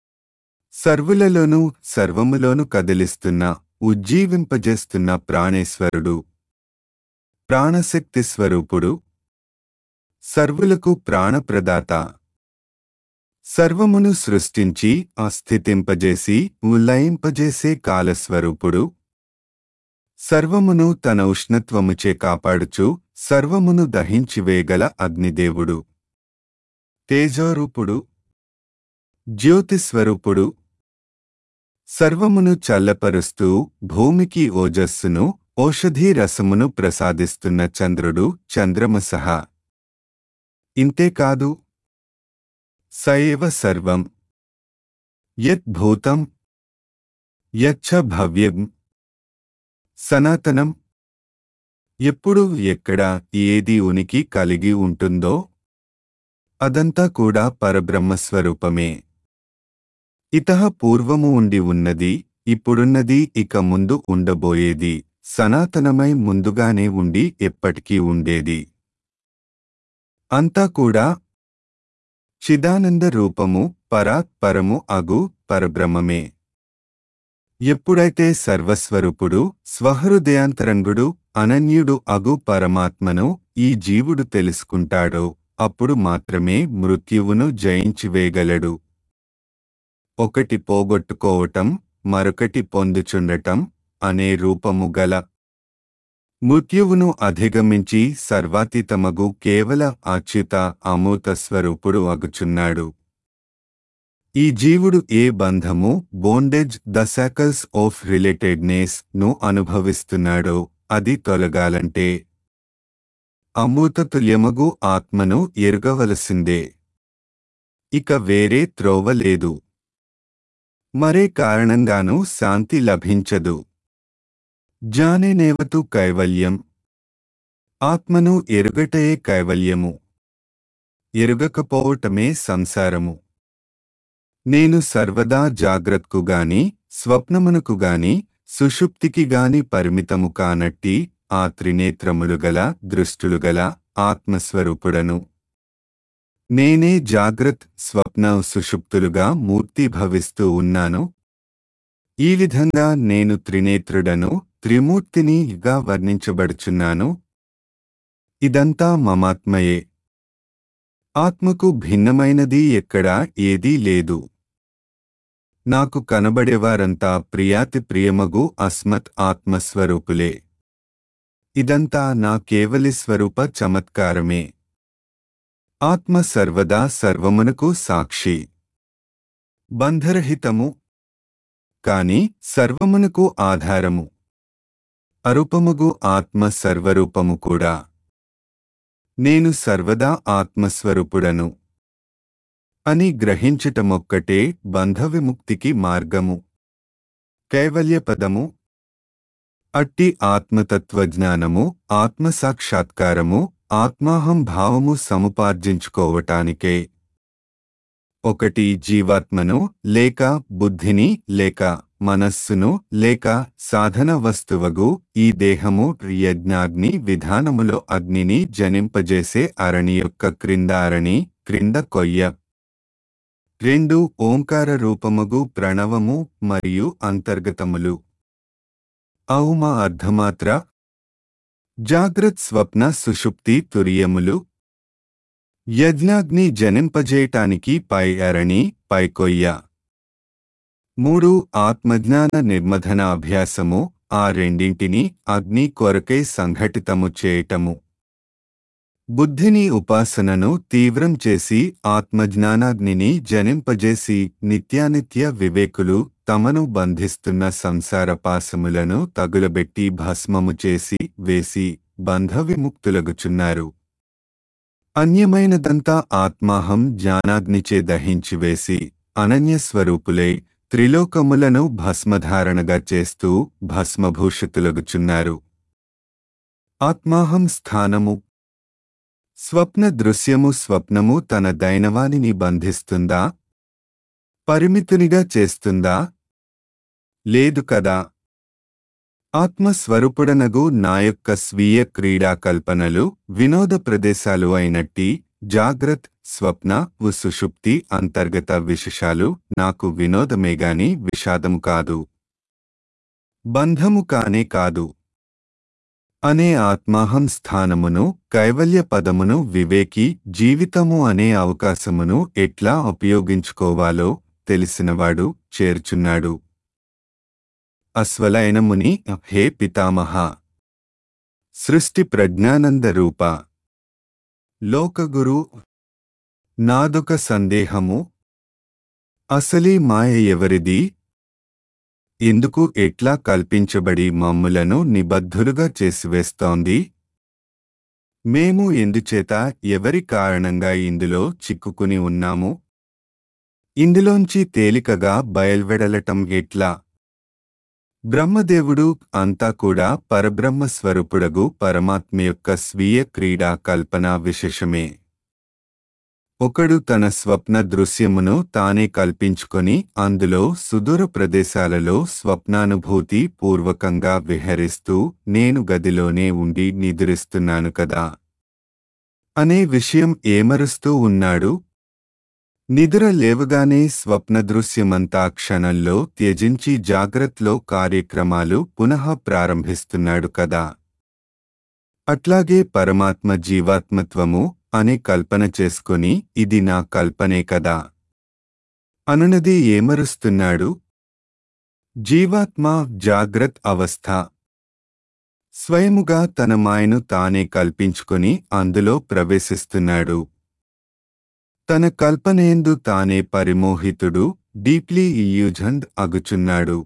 సర్వులలోనూ సర్వములోను కదిలిస్తున్న ఉజ్జీవింపజేస్తున్న ప్రాణేశ్వరుడు ప్రాణశక్తి స్వరూపుడు సర్వులకు ప్రాణప్రదాత సర్వమును సృష్టించి అస్థితింపజేసి ఉల్లయింపజేసే కాలస్వరూపుడు సర్వమును తన ఉష్ణత్వముచే కాపాడుచు సర్వమును దహించివేగల అగ్నిదేవుడు తేజోరూపుడు జ్యోతిస్వరూపుడు సర్వమును చల్లపరుస్తూ భూమికి ఓజస్సును ఓషధీ రసమును ప్రసాదిస్తున్న చంద్రుడు చంద్రమ సహా ఇంతేకాదు సైవ సర్వం యద్భూతం యచ్చ భవ్యం సనాతనం ఎప్పుడు ఎక్కడ ఏది ఉనికి కలిగి ఉంటుందో అదంతా కూడా పరబ్రహ్మస్వరూపమే ఇతః పూర్వము ఉండి ఉన్నది ఇప్పుడున్నది ఇక ముందు ఉండబోయేది సనాతనమై ముందుగానే ఉండి ఎప్పటికీ ఉండేది అంతా కూడా చిదానంద రూపము పరాత్ పరము అగు పరబ్రహ్మమే ఎప్పుడైతే సర్వస్వరూపుడు స్వహృదయాంతరంగుడు అనన్యుడు అగు పరమాత్మను ఈ జీవుడు తెలుసుకుంటాడో అప్పుడు మాత్రమే మృత్యువును జయించివేయగలడు ఒకటి పోగొట్టుకోవటం మరొకటి పొందుచుండటం అనే రూపము గల మృత్యువును అధిగమించి సర్వాతీతమగు కేవల అచ్యుత అమూత స్వరూపుడు అగుచున్నాడు ఈ జీవుడు ఏ బంధము bondage the shackles of relatedness ను అనుభవిస్తున్నాడో అది తొలగాలంటే అమూతతుల్యమగు ఆత్మను ఎరుగవలసిందే ఇక వేరే త్రోవ లేదు మరే కారణంగానూ శాంతి లభించదు జానేనేవతు కైవల్యం ఆత్మను ఎరుగటయే కైవల్యము ఎరుగకపోవటమే సంసారము నేను సర్వదా జాగ్రత్తకు గాని స్వప్నమునకు గాని సుషుప్తికి గాని పరిమితము కానట్టి ఆ త్రినేత్రములు గల దృష్టులు గల ఆత్మస్వరూపుడను నేనే జాగ్రత్ స్వప్న సుషుప్తులుగా మూర్తిభవిస్తూ ఉన్నాను ఈ విధంగా నేను త్రినేత్రుడను త్రిమూర్తినిగా వర్ణించబడుచున్నాను ఇదంతా మమాత్మయే ఆత్మకు భిన్నమైనది ఎక్కడా ఏదీ లేదు నాకు కనబడేవారంతా ప్రియాతి ప్రియమగు అస్మత్ ఆత్మస్వరూపులే ఇదంతా నా కేవలి స్వరూప చమత్కారమే ఆత్మ సర్వదా సర్వమునకు సాక్షి బంధరహితము కాని సర్వమునకు ఆధారము అరూపముగు ఆత్మ సర్వరూపము కూడా నేను సర్వదా ఆత్మస్వరూపుడను అని గ్రహించటమొక్కటే బంధవిముక్తికి మార్గము కైవల్యపదము అట్టి ఆత్మతత్వజ్ఞానము ఆత్మసాక్షాత్కారము ఆత్మాహం భావము సముపార్జించుకోవటానికే ఒకటి జీవాత్మను లేక బుద్ధిని లేక మనస్సును లేక సాధన వస్తువగు ఈ దేహము యజ్ఞాగ్ని విధానములో అగ్నిని జనింపజేసే అరణి యొక్క క్రింద అరణి క్రింద కొయ్య రెండు ఓంకార రూపముగు ప్రణవము మరియు అంతర్గతములు ఔమా అర్ధమాత్ర జాగ్రత్ స్వప్న సుషుప్తి తురియములు యజ్ఞాగ్ని జనింపజేయటానికి పై అరణి పైకొయ్య మూడు ఆత్మజ్ఞాన నిర్మధన అభ్యాసము ఆ రెండింటిని అగ్ని కొరకై సంఘటితము చేయటము బుద్ధిని ఉపాసనను తీవ్రం చేసి ఆత్మజ్ఞానాగ్నిని జనింపజేసి నిత్యానిత్య వివేకులు తమను బంధిస్తున్న సంసార పాశములను తగులబెట్టి భస్మము చేసి వేసి బంధ విముక్తులగుచున్నారు అన్యమైనదంతా ఆత్మాహం జ్ఞానాగ్నిచే దహించివేసి అనన్యస్వరూపులై త్రిలోకములను భస్మధారణగా చేస్తూ భస్మభూషితులగుచున్నారు ఆత్మాహం స్థానము స్వప్న దృశ్యము స్వప్నము తన దైనవానిని బంధిస్తుందా పరిమితునిగా చేస్తుందా లేదు కదా ఆత్మస్వరూపుడనగు నా యొక్క స్వీయ క్రీడా కల్పనలు వినోద ప్రదేశాలు అయినట్టి జాగ్రత్ స్వప్న సుషుప్తి అంతర్గత విశేషాలు నాకు వినోదమేగాని విషాదము కాదు బంధము కానే కాదు అనే ఆత్మాహం స్థానమును కైవల్య పదమును వివేకి జీవితము అనే అవకాశమును ఎట్లా ఉపయోగించుకోవాలో తెలిసినవాడు చేర్చున్నాడు అశ్వలయనముని హే పితామహ సృష్టి ప్రజ్ఞానంద రూప లోకగురు నాదొక సందేహము అసలీ మాయ ఎవరిది ఎందుకు ఎట్లా కల్పించబడి మమ్ములను నిబద్ధులుగా చేసివేస్తోంది మేము ఎందుచేత ఎవరి కారణంగా ఇందులో చిక్కుకుని ఉన్నాము ఇందులోంచి తేలికగా బయల్వెడలటం ఎట్లా బ్రహ్మదేవుడు అంతా కూడా పరబ్రహ్మ స్వరూపుడగు పరమాత్మ యొక్క స్వీయ క్రీడా కల్పనా విశేషమే ఒకడు తన స్వప్న దృశ్యమును తానే కల్పించుకొని అందులో సుదూర ప్రదేశాలలో స్వప్నానుభూతి పూర్వకంగా విహరిస్తూ నేను గదిలోనే ఉండి నిద్రిస్తున్నాను కదా అనే విషయం ఏమరుస్తూ ఉన్నాడు నిద్ర లేవగానే స్వప్న దృశ్యమంతా క్షణంలో త్యజించి జాగ్రత్తలో కార్యక్రమాలు పునః ప్రారంభిస్తున్నాడు కదా అట్లాగే పరమాత్మ జీవాత్మత్వము అనే కల్పన చేసుకొని ఇది నా కల్పనే కదా అనునది ఏమరుస్తున్నాడు జీవాత్మ జాగ్రత్ అవస్థ స్వయముగా తన మాయను తానే కల్పించుకొని అందులో ప్రవేశిస్తున్నాడు తన కల్పనేందు తానే పరిమోహితుడు డీప్లీ ఇయూజంద్ అగుచున్నాడు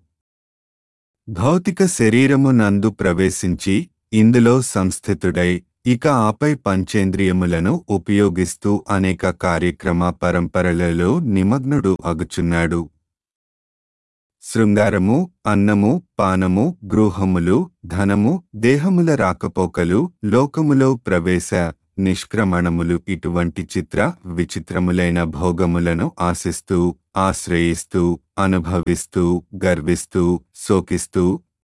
భౌతిక శరీరము నందు ప్రవేశించి ఇందులో సంస్థితుడై ఇక ఆపై పంచేంద్రియములను ఉపయోగిస్తూ అనేక కార్యక్రమ పరంపరలలో నిమగ్నుడు అగుచున్నాడు శృంగారము అన్నము పానము గృహములు ధనము దేహముల రాకపోకలు లోకములో ప్రవేశ నిష్క్రమణములు ఇటువంటి చిత్ర విచిత్రములైన భోగములను ఆశిస్తూ ఆశ్రయిస్తూ అనుభవిస్తూ గర్విస్తూ శోకిస్తూ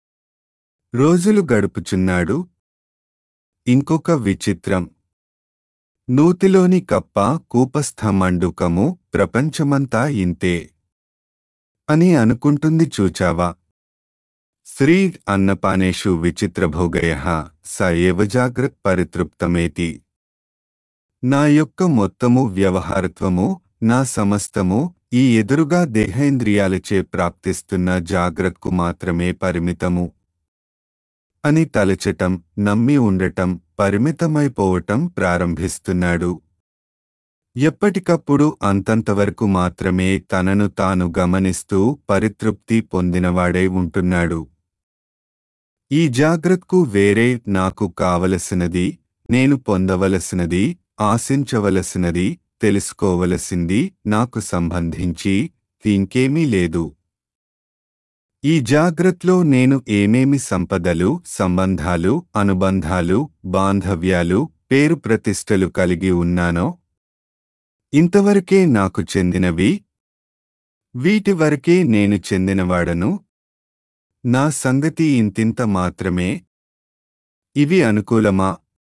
రోజులు గడుపుచున్నాడు ఇంకొక విచిత్రం నూతిలోని కప్ప కూపస్థ మండుకము ప్రపంచమంతా ఇంతే అని అనుకుంటుంది చూచావా శ్రీ అన్నపానేషు విచిత్రభోగయ స ఏవ జాగ్రత్ పరితృప్తమేతి నా యొక్క మొత్తము వ్యవహారత్వము నా సమస్తము ఈ ఎదురుగా దేహేంద్రియాలచే ప్రాప్తిస్తున్న జాగ్రత్తకు మాత్రమే పరిమితము అని తలచటం నమ్మి ఉండటం పరిమితమైపోవటం ప్రారంభిస్తున్నాడు ఎప్పటికప్పుడు అంతంతవరకు మాత్రమే తనను తాను గమనిస్తూ పరితృప్తి పొందినవాడై ఉంటున్నాడు ఈ జాగ్రత్తకు వేరే నాకు కావలసినది నేను పొందవలసినది ఆశించవలసినది తెలుసుకోవలసింది నాకు సంబంధించి ఇంకేమీ లేదు ఈ జాగ్రత్తలో నేను ఏమేమి సంపదలు సంబంధాలు అనుబంధాలు బాంధవ్యాలు పేరు ప్రతిష్టలు కలిగి ఉన్నానో ఇంతవరకే నాకు చెందినవి వీటి వరకే నేను చెందినవాడను నా సంగతి ఇంతింత మాత్రమే ఇవి అనుకూలమా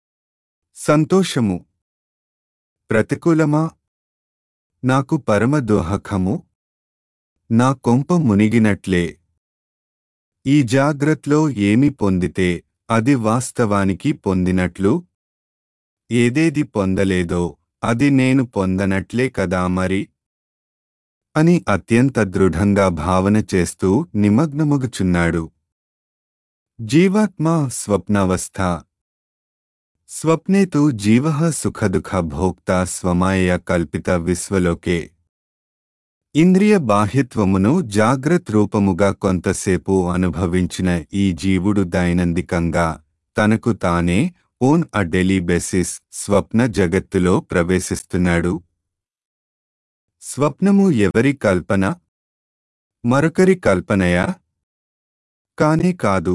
సంతోషము ప్రతికూలమా నాకు పరమ దోహకము నా కొంప మునిగినట్లే ఈ జాగ్రత్తలో ఏమి పొందితే అది వాస్తవానికి పొందినట్లు ఏదేది పొందలేదో అది నేను పొందనట్లే కదా మరి అని అత్యంత దృఢంగా భావన చేస్తూ నిమగ్నమగుచున్నాడు జీవాత్మ స్వప్నావస్థ స్వప్నే తు జీవ సుఖదుఖ భోక్త స్వమాయ కల్పిత విశ్వలోకే ఇంద్రియ బాహ్యత్వమును జాగ్రత్త రూపముగా కొంతసేపు అనుభవించిన ఈ జీవుడు దైనందికంగా తనకు తానే ఓన్ అ డెలీ బెసిస్ స్వప్న జగత్తులో ప్రవేశిస్తున్నాడు స్వప్నము ఎవరి కల్పన మరొకరి కల్పనయా కానే కాదు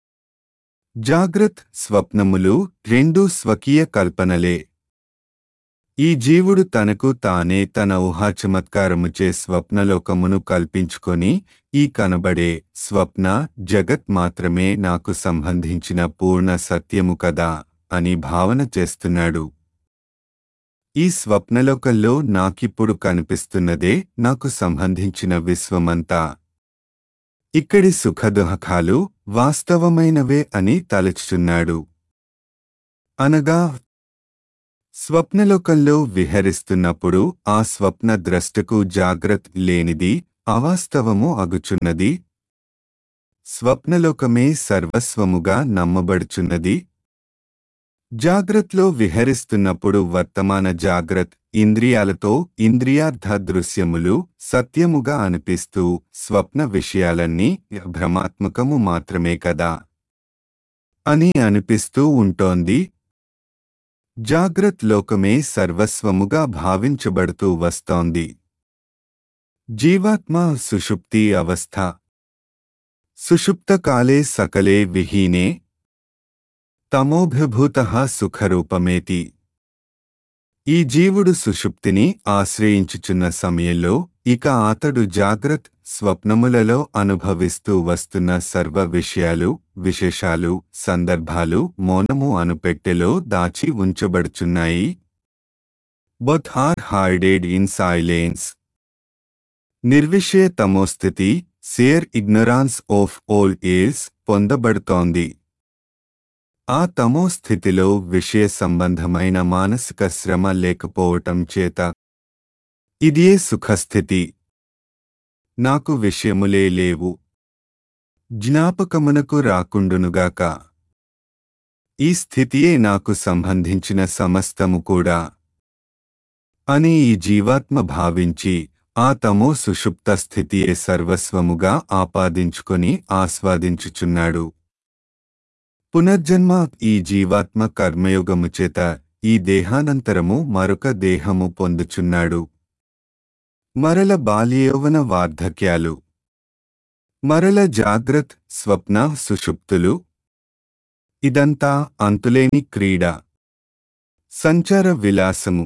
జాగ్రత్ స్వప్నములు రెండూ స్వకీయ కల్పనలే ఈ జీవుడు తనకు తానే తన ఊహాచమత్కారముచే స్వప్నలోకమును కల్పించుకొని ఈ కనబడే స్వప్న జగత్ మాత్రమే నాకు సంబంధించిన పూర్ణ సత్యము కదా అని భావన చేస్తున్నాడు ఈ స్వప్నలోకంలో నాకిప్పుడు కనిపిస్తున్నదే నాకు సంబంధించిన విశ్వమంతా ఇక్కడి సుఖదుహకాలు వాస్తవమైనవే అని తలచుచున్నాడు అనగా స్వప్నలోకంలో విహరిస్తున్నప్పుడు ఆ స్వప్న ద్రష్టకు జాగ్రత్త లేనిది అవాస్తవము అగుచున్నది స్వప్నలోకమే సర్వస్వముగా నమ్మబడుచున్నది జాగ్రత్లో విహరిస్తున్నప్పుడు వర్తమాన జాగ్రత్ ఇంద్రియాలతో ఇంద్రియార్థ దృశ్యములు సత్యముగా అనిపిస్తూ స్వప్న విషయాలన్నీ భ్రమాత్మకము మాత్రమే కదా అని అనిపిస్తూ ఉంటోంది జాగ్రత్ లోకమే సర్వస్వముగా భావించబడుతూ వస్తోంది జీవాత్మ సుషుప్తి అవస్థ సుషుప్తకాలే సకలే విహీనే తమోభిభూత సుఖరూపమేతి ఈ జీవుడు సుషుప్తిని ఆశ్రయించుచున్న సమయంలో ఇక అతడు జాగ్రత్ స్వప్నములలో అనుభవిస్తూ వస్తున్న సర్వ విషయాలు విశేషాలు సందర్భాలు మౌనము అనుపెట్టెలో దాచి ఉంచబడుచున్నాయి both are hidden in silence నిర్విషయ తమోస్థితి sheer ignorance of all else పొందబడుతోంది ఆ తమో స్థితిలో విషయ సంబంధమైన మానసిక శ్రమ లేకపోవటం చేత ఇదియే సుఖస్థితి నాకు విషయములే లేవు జ్ఞాపకమునకు రాకుండునుగాక ఈ స్థితియే నాకు సంబంధించిన సమస్తము కూడా అని ఈ జీవాత్మ భావించి ఆ తమో సుషుప్త స్థితియే సర్వస్వముగా ఆపాదించుకొని ఆస్వాదించుచున్నాడు పునర్జన్మ ఈ జీవాత్మ కర్మయోగము చేత ఈ దేహానంతరము మరొక దేహము పొందుచున్నాడు మరల బాల్యయౌవన వార్ధక్యాలు మరల జాగ్రత్ స్వప్న సుషుప్తులు ఇదంతా అంతులేని క్రీడ సంచార విలాసము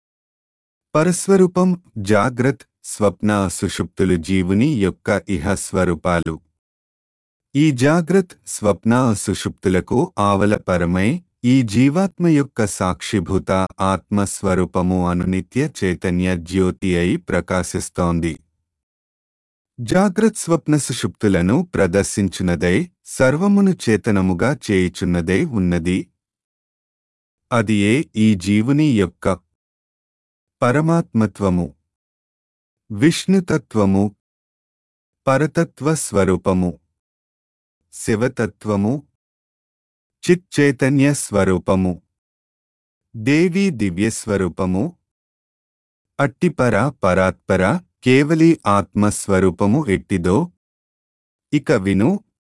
పరస్వరూపం జాగ్రత్ స్వప్న సుషుప్తులు జీవుని యొక్క ఇహ స్వరూపాలు ఈ జాగ్రత్ స్వప్న సుషుప్తులకు ఆవలపరమై ఈ జీవాత్మ యొక్క సాక్షిభూత ఆత్మస్వరూపము అను నిత్య చైతన్య జ్యోతి అయి ప్రకాశిస్తోంది జాగ్రత్ స్వప్న సుషుప్తులను ప్రదర్శించున్నదై సర్వమును చేతనముగా చేయుచున్నదై ఉన్నది అది ఏ ఈ జీవుని యొక్క పరమాత్మత్వము విష్ణుతత్వము పరతత్వ స్వరూపము శివతత్వము చిచ్చైతన్య స్వరూపము దేవీ దివ్యస్వరూపము అట్టిపర పరాత్పర కేవలి ఆత్మస్వరూపము ఎట్టిదో ఇక విను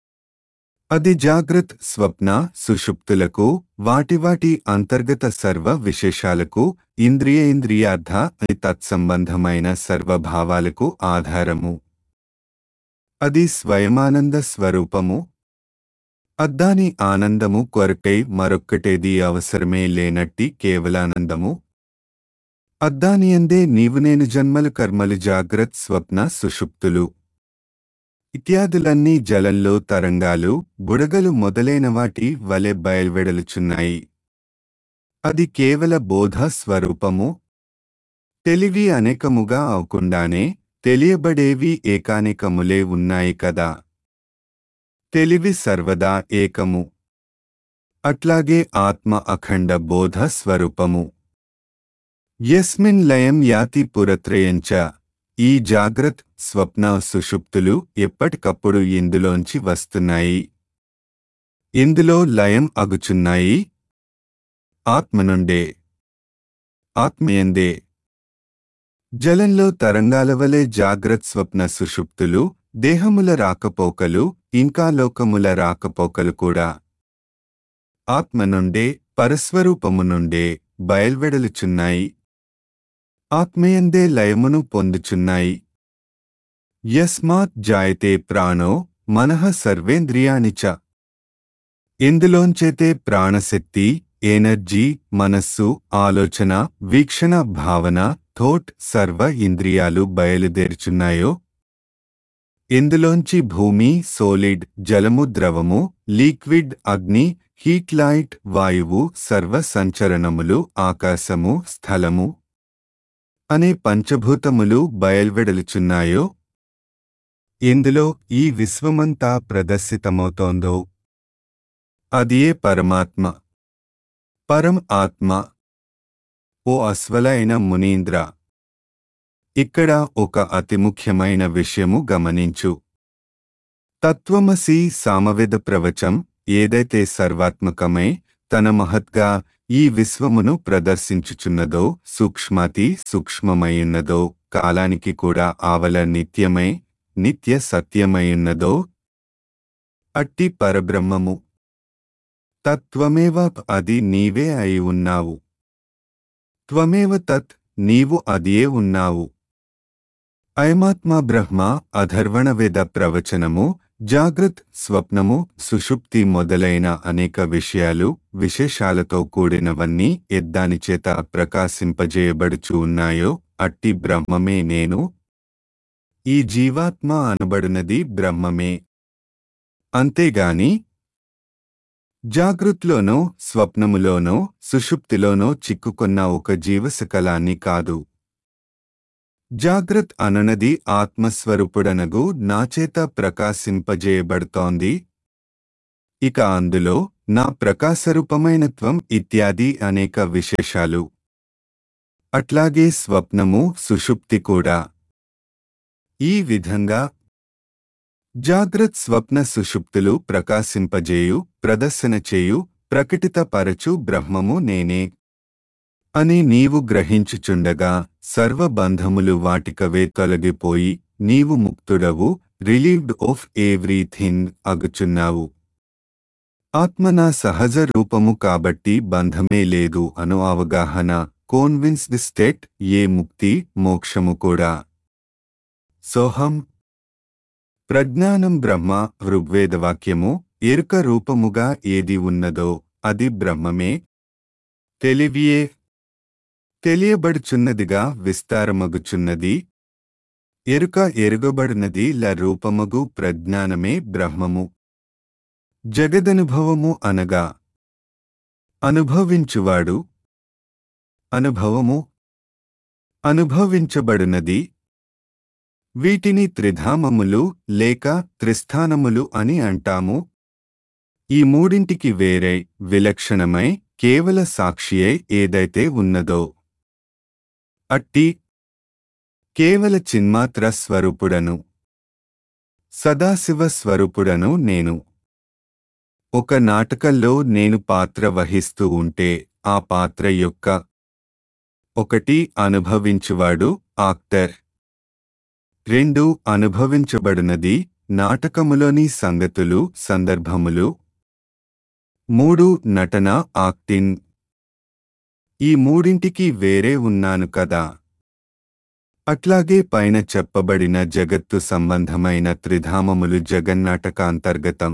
అది జాగ్రత్ స్వప్న సుషుప్తులకు వాటి వాటి అంతర్గత సర్వ విశేషాలకు ఇంద్రియేంద్రియార్థ తత్సంబంధమైన సర్వభావాలకు ఆధారము అది స్వయమానంద స్వరూపము అద్దాని ఆనందము కొరకై మరొక్కటేది అవసరమే లేనట్టి కేవలానందము అద్దానియందే నీవు నేను జన్మలు కర్మలు జాగ్రత్ స్వప్న సుషుప్తులు ఇత్యాదులన్నీ జలంలో తరంగాలు బుడగలు మొదలైన వాటి వలె బయల్వెడలుచున్నాయి అది కేవల బోధ స్వరూపము తెలివి అనేకముగా అవకుండానే తెలియబడేవి ఏకానేకములే ఉన్నాయి కదా తెలివి సర్వదా ఏకము అట్లాగే ఆత్మ అఖండ బోధ స్వరూపము యస్మిన్ లయం యాతి పురత్రయంచ ఈ జాగ్రత్ స్వప్న సుషుప్తులు ఎప్పటికప్పుడు ఇందులోంచి వస్తున్నాయి ఇందులో లయం అగుచున్నాయి ఆత్మ నుండే ఆత్మయందే జలంలో తరంగాల వలె జాగ్రత్ స్వప్న సుషుప్తులు దేహముల రాకపోకలు ఇంకా లోకముల రాకపోకలు కూడా ఆత్మ నుండే పరస్వరూపము నుండే బయల్వెడలుచున్నాయి ఆత్మయందే లయమును పొందుచున్నాయి యస్మాత్ జాయతే ప్రాణో మనః సర్వేంద్రియాణి చ ఇందులోంచైతే ప్రాణశక్తి ఎనర్జీ మనస్సు ఆలోచన వీక్షణ భావన థోట్ సర్వ ఇంద్రియాలు బయలుదేరుచున్నాయో ఇందులోంచి భూమి సోలిడ్ జలము ద్రవము లిక్విడ్ అగ్ని హీట్ లైట్ వాయువు సర్వ సంచరణములు ఆకాశము స్థలము అనే పంచభూతములు బయల్వెడలుచున్నాయో ఇందులో ఈ విశ్వమంతా ప్రదర్శితమవుతోందో అదియే పరమాత్మ పరం ఆత్మ ఓ అశ్వలైన మునీంద్ర ఇక్కడ ఒక అతి ముఖ్యమైన విషయము గమనించు తత్వమసి సామవేద ప్రవచం ఏదైతే సర్వాత్మకమై తన మహత్గా ఈ విశ్వమును ప్రదర్శించుచున్నదో సూక్ష్మాతి సూక్ష్మమైయున్నదో కాలానికి కూడా ఆవల నిత్యమై నిత్య సత్యమైయున్నదో అట్టి పరబ్రహ్మము తత్వమేవ అది నీవే అయి ఉన్నావు త్వమేవ తత్ నీవు అదియే ఉన్నావు అయమాత్మ బ్రహ్మ అధర్వణవేద ప్రవచనము జాగ్రత్ స్వప్నము సుషుప్తి మొదలైన అనేక విషయాలు విశేషాలతో కూడినవన్నీ ఎద్దానిచేత ప్రకాశింపజేయబడుచు ఉన్నాయో అట్టి బ్రహ్మమే నేను ఈ జీవాత్మ అనబడునది బ్రహ్మమే అంతేగాని జాగృత్లోనో స్వప్నములోనో సుషుప్తిలోనో చిక్కుకున్న ఒక జీవసకలాన్ని కాదు జాగ్రత్ అననది ఆత్మస్వరూపుడనగు నాచేత ప్రకాశింపజేయబడుతోంది ఇక అందులో నా ప్రకాశరూపమైనత్వం ఇత్యాది అనేక విశేషాలు అట్లాగే స్వప్నము సుషుప్తి కూడా ఈ విధంగా జాగ్రత్ స్వప్న సుషుప్తులు ప్రకాశింపజేయు ప్రదర్శన చేయు ప్రకటితపరచు బ్రహ్మము నేనే అని నీవు గ్రహించుచుండగా సర్వబంధములు వాటికవే తొలగిపోయి నీవు ముక్తుడవు రిలీవ్డ్ ఆఫ్ ఎవ్రీథింగ్ అగుచున్నావు ఆత్మ నా సహజ రూపము కాబట్టి బంధమే లేదు అను అవగాహన కోన్విన్స్డ్ స్టేట్ ఏ ముక్తి మోక్షము కూడా సోహం ప్రజ్ఞానం బ్రహ్మ ఋగ్వేదవాక్యము ఎరుక రూపముగా ఏది ఉన్నదో అది బ్రహ్మమే తెలివియే తెలియబడుచున్నదిగా విస్తారమగుచున్నది ఎరుక ఎరుగబడినది ల రూపమగు ప్రజ్ఞానమే బ్రహ్మము జగదనుభవము అనగా అనుభవించువాడు అనుభవము అనుభవించబడునది వీటిని త్రిధామములు లేక త్రిస్థానములు అని అంటాము ఈ మూడింటికి వేరే విలక్షణమై కేవల సాక్షియే ఏదైతే ఉన్నదో అట్టి కేవల చిన్మాత్ర స్వరూపుడను సదాశివ స్వరూపుడను నేను ఒక నాటకంలో నేను పాత్ర వహిస్తూ ఉంటే ఆ పాత్ర యొక్క ఒకటి అనుభవించువాడు ఆక్టర్ రెండు అనుభవించబడినది నాటకములోని సంగతులు సందర్భములు మూడు నటన ఆక్టింగ్ ఈ మూడింటికి వేరే ఉన్నాను కదా అట్లాగే పైన చెప్పబడిన జగత్తు సంబంధమైన త్రిధామములు జగన్నాటకాంతర్గతం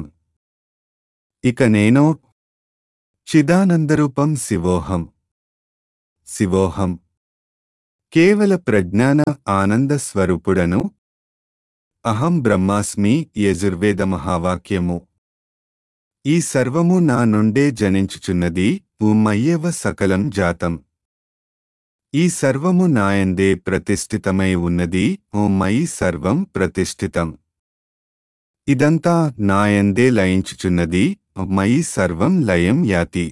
ఇక నేనో చిదానందరూపం శివోహం శివోహం కేవల ప్రజ్ఞాన ఆనంద స్వరూపుడను అహం బ్రహ్మాస్మి యజుర్వేద మహావాక్యము ఈ సర్వము నా నుండే జనించుచున్నది ఉమ్మయ్యవ సకలం జాతం ఈ సర్వము నాయందే ప్రతిష్ఠితమై ఉన్నది ఓ మయి సర్వం ప్రతిష్ఠితం ఇదంతా నాయందే లయించుచున్నది మయి సర్వం లయం యాతి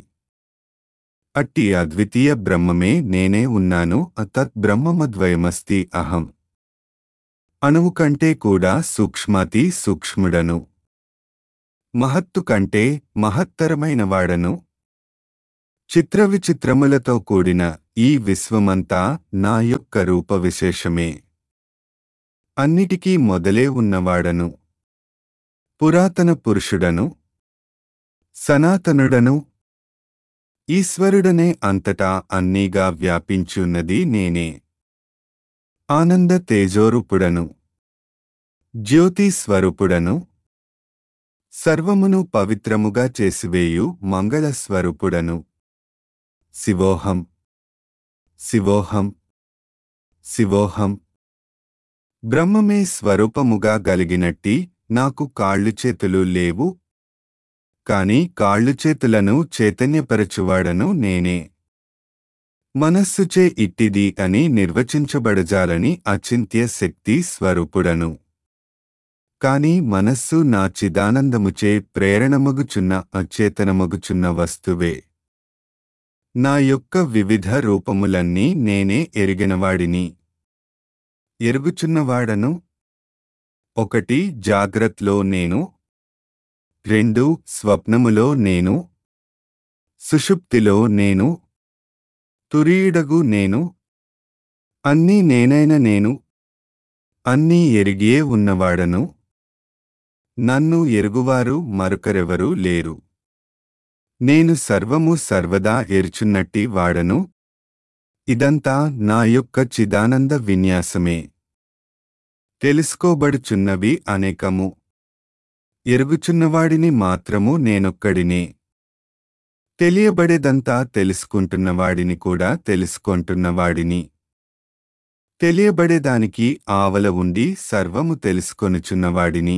అట్టి అద్వితీయ బ్రహ్మమే నేనే ఉన్నాను తత్ బ్రహ్మమద్వయమస్తి అహం అణువు కంటే కూడా సూక్ష్మాతి సూక్ష్ముడను మహత్తు కంటే మహత్తరమైన వాడను చిత్రవిచిత్రములతో కూడిన ఈ విశ్వమంతా నా యొక్క రూప విశేషమే అన్నిటికీ మొదలే ఉన్నవాడను పురాతన పురుషుడను సనాతనుడను ఈశ్వరుడనే అంతటా అన్నీగా వ్యాపించున్నది నేనే ఆనంద తేజోరూపుడను జ్యోతి స్వరూపుడను సర్వమును పవిత్రముగా చేసివేయు మంగళ స్వరూపుడను శివోహం శివోహం శివోహం బ్రహ్మమే స్వరూపముగా గలిగినట్టి నాకు కాళ్ళు చేతులు లేవు కాని కాళ్ళు చేతులను చైతన్యపరచువాడను నేనే మనస్సుచే ఇట్టిది అని నిర్వచించబడజాలని అచింత్య శక్తి స్వరూపుడను కాని మనస్సు నా చిదానందముచే ప్రేరణమగుచున్న అచేతనమగుచున్న వస్తువే నా యొక్క వివిధ రూపములన్నీ నేనే ఎరిగినవాడిని ఎరుగుచున్నవాడను ఒకటి జాగ్రత్లో నేను రెండు స్వప్నములో నేను సుషుప్తిలో నేను తురీడగు నేను అన్నీ నేనైన నేను అన్నీ ఎరిగియే ఉన్నవాడను నన్ను ఎరుగువారు మరొకరెవరూ లేరు నేను సర్వము సర్వదా ఎరుచున్నట్టి వాడను ఇదంతా నా యొక్క చిదానంద విన్యాసమే తెలుసుకోబడుచున్నవి అనేకము ఎరుగుచున్నవాడిని మాత్రము నేనొక్కడినే తెలియబడేదంతా తెలుసుకుంటున్నవాడిని కూడా తెలుసుకొంటున్నవాడిని తెలియబడేదానికి ఆవల ఉండి సర్వము తెలుసుకొనుచున్నవాడిని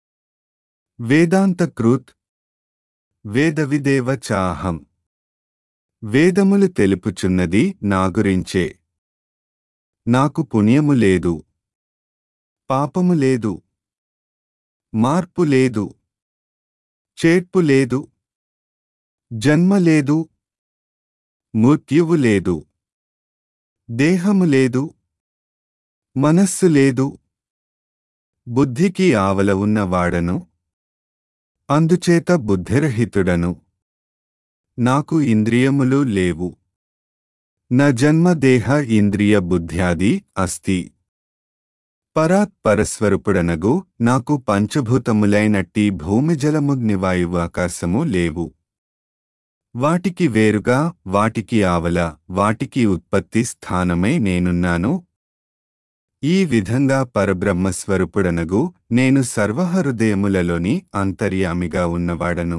వేదాంతకృత్ వేదవిదేవ చాహం వేదములు తెలుపుచున్నది నా గురించే నాకు పుణ్యము లేదు పాపము లేదు మార్పు లేదు చేర్పు లేదు జన్మ లేదు మృత్యువు లేదు దేహము లేదు మనస్సు లేదు బుద్ధికి ఆవల ఉన్నవాడను అందుచేత బుద్ధిరహితుడను నాకు ఇంద్రియములు లేవు న జన్మ దేహ ఇంద్రియ బుద్ధ్యాది అస్తి పరాత్ పరస్వరూపుడనగు నాకు పంచభూతములైనట్టి భూమి జలముగ్నివాయువు ఆకాశము లేవు వాటికి వేరుగా వాటికి ఆవల వాటికి ఉత్పత్తి స్థానమై నేనున్నాను ఈ విధంగా పరబ్రహ్మస్వరూపుడనగు నేను సర్వహృదయములలోని అంతర్యామిగా ఉన్నవాడను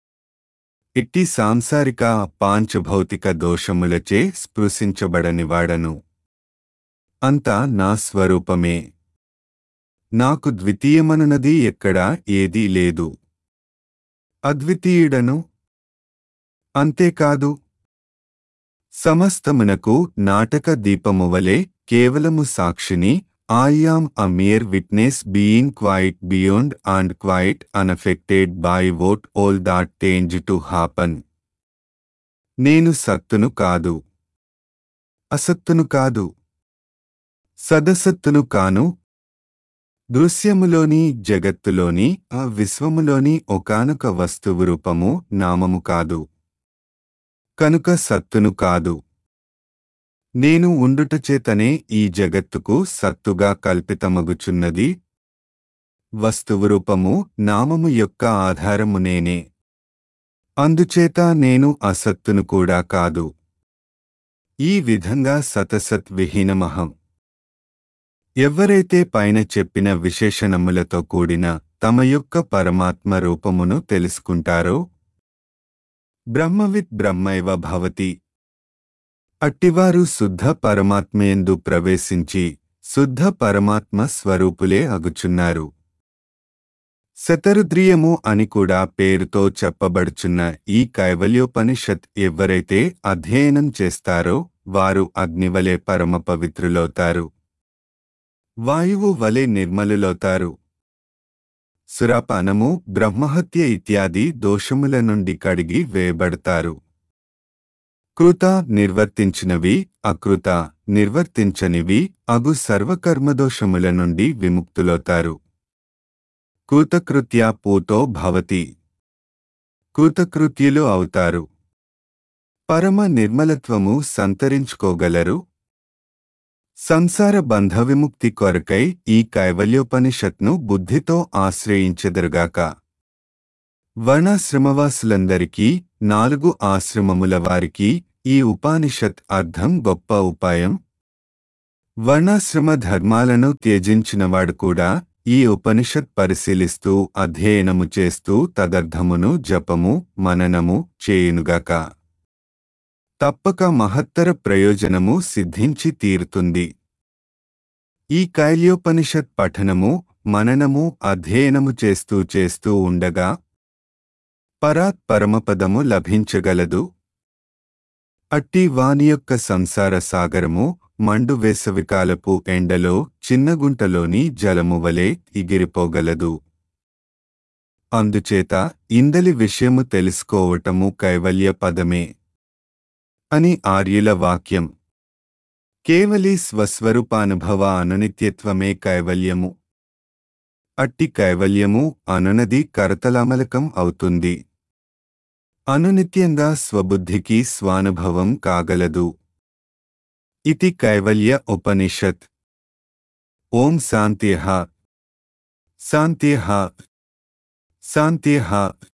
ఇట్టి సాంసారిక పాంచభౌతిక దోషములచే స్పృశించబడనివాడను అంతా నా స్వరూపమే నాకు ద్వితీయమనునది ఎక్కడా ఏదీ లేదు అద్వితీయుడను అంతేకాదు సమస్తమునకు నాటక దీపము వలె కేవలము సాక్షిని I am a mere witness being quite beyond and quite unaffected by what all that tends to happen నేను సత్తును కాదు అసత్తును కాదు సదసత్తును కాను దృశ్యములోని జగత్తులోని ఆ విశ్వములోని ఒకానొక వస్తువు రూపము నామము కాదు కనుక సత్తును కాదు నేను ఉండుటచేతనే ఈ జగత్తుకు సత్తుగా కల్పితమగుచున్నది వస్తువు రూపము నామము యొక్క ఆధారము నేనే అందుచేత నేను అసత్తును కూడా కాదు ఈ విధంగా సతసత్ విహీనమహం ఎవ్వరైతే పైన చెప్పిన విశేషణములతో కూడిన తమ యొక్క పరమాత్మ రూపమును తెలుసుకుంటారో బ్రహ్మవిత్ బ్రహ్మైవ భవతి అట్టివారు శుద్ధ పరమాత్మయందు ప్రవేశించి శుద్ధ పరమాత్మ స్వరూపులే అగుచున్నారు శతరుద్రియము అని కూడా పేరుతో చెప్పబడుచున్న ఈ కైవల్యోపనిషత్ ఎవ్వరైతే అధ్యయనం చేస్తారో వారు అగ్నివలే పరమ పవిత్రులవుతారు వాయువు వలె నిర్మలులవుతారు సురాపానము బ్రహ్మహత్య ఇత్యాది దోషముల నుండి కడిగి వేయబడతారు కృత నిర్వర్తించినవి అకృత నిర్వర్తించనివి అగు సర్వకర్మదోషముల నుండి విముక్తులవుతారు కూతకృత్యా పూతో భవతి కూతకృత్యులు అవుతారు పరమ నిర్మలత్వము సంతరించుకోగలరు సంసార బంధ విముక్తి కొరకై ఈ కైవల్యోపనిషత్ను బుద్ధితో ఆశ్రయించెదరుగాక వర్ణాశ్రమవాసులందరికీ నాలుగు ఆశ్రమముల వారికి ఈ ఉపానిషత్ అర్థం గొప్ప ఉపాయం వర్ణాశ్రమ ధర్మాలను త్యజించినవాడు కూడా ఈ ఉపనిషత్ పరిశీలిస్తూ అధ్యయనము చేస్తూ తదర్థమును జపము మననము చేయునుగాక తప్పక మహత్తర ప్రయోజనము సిద్ధించి తీరుతుంది ఈ కైల్యోపనిషత్ పఠనము మననము అధ్యయనము చేస్తూ చేస్తూ ఉండగా పరాత్ పరమపదము లభించగలదు అట్టి వాని యొక్క సంసార సాగరము మండు వేసవికాలపు ఎండలో చిన్నగుంటలోని జలము వలె ఎగిరిపోగలదు అందుచేత ఇందలి విషయము తెలుసుకోవటము కైవల్య పదమే అని ఆర్యుల వాక్యం కేవలి స్వస్వరూపానుభవ అనునిత్యత్వమే కైవల్యము అట్టి కైవల్యము అనునది కరతలామలకం అవుతుంది అనునిత్యంగా స్వబుద్ధికి స్వానుభవం కాగలదు ఇతి కైవల్య ఉపనిషత్ ఓం శాంత్యః శాంత్యః శాంత్యః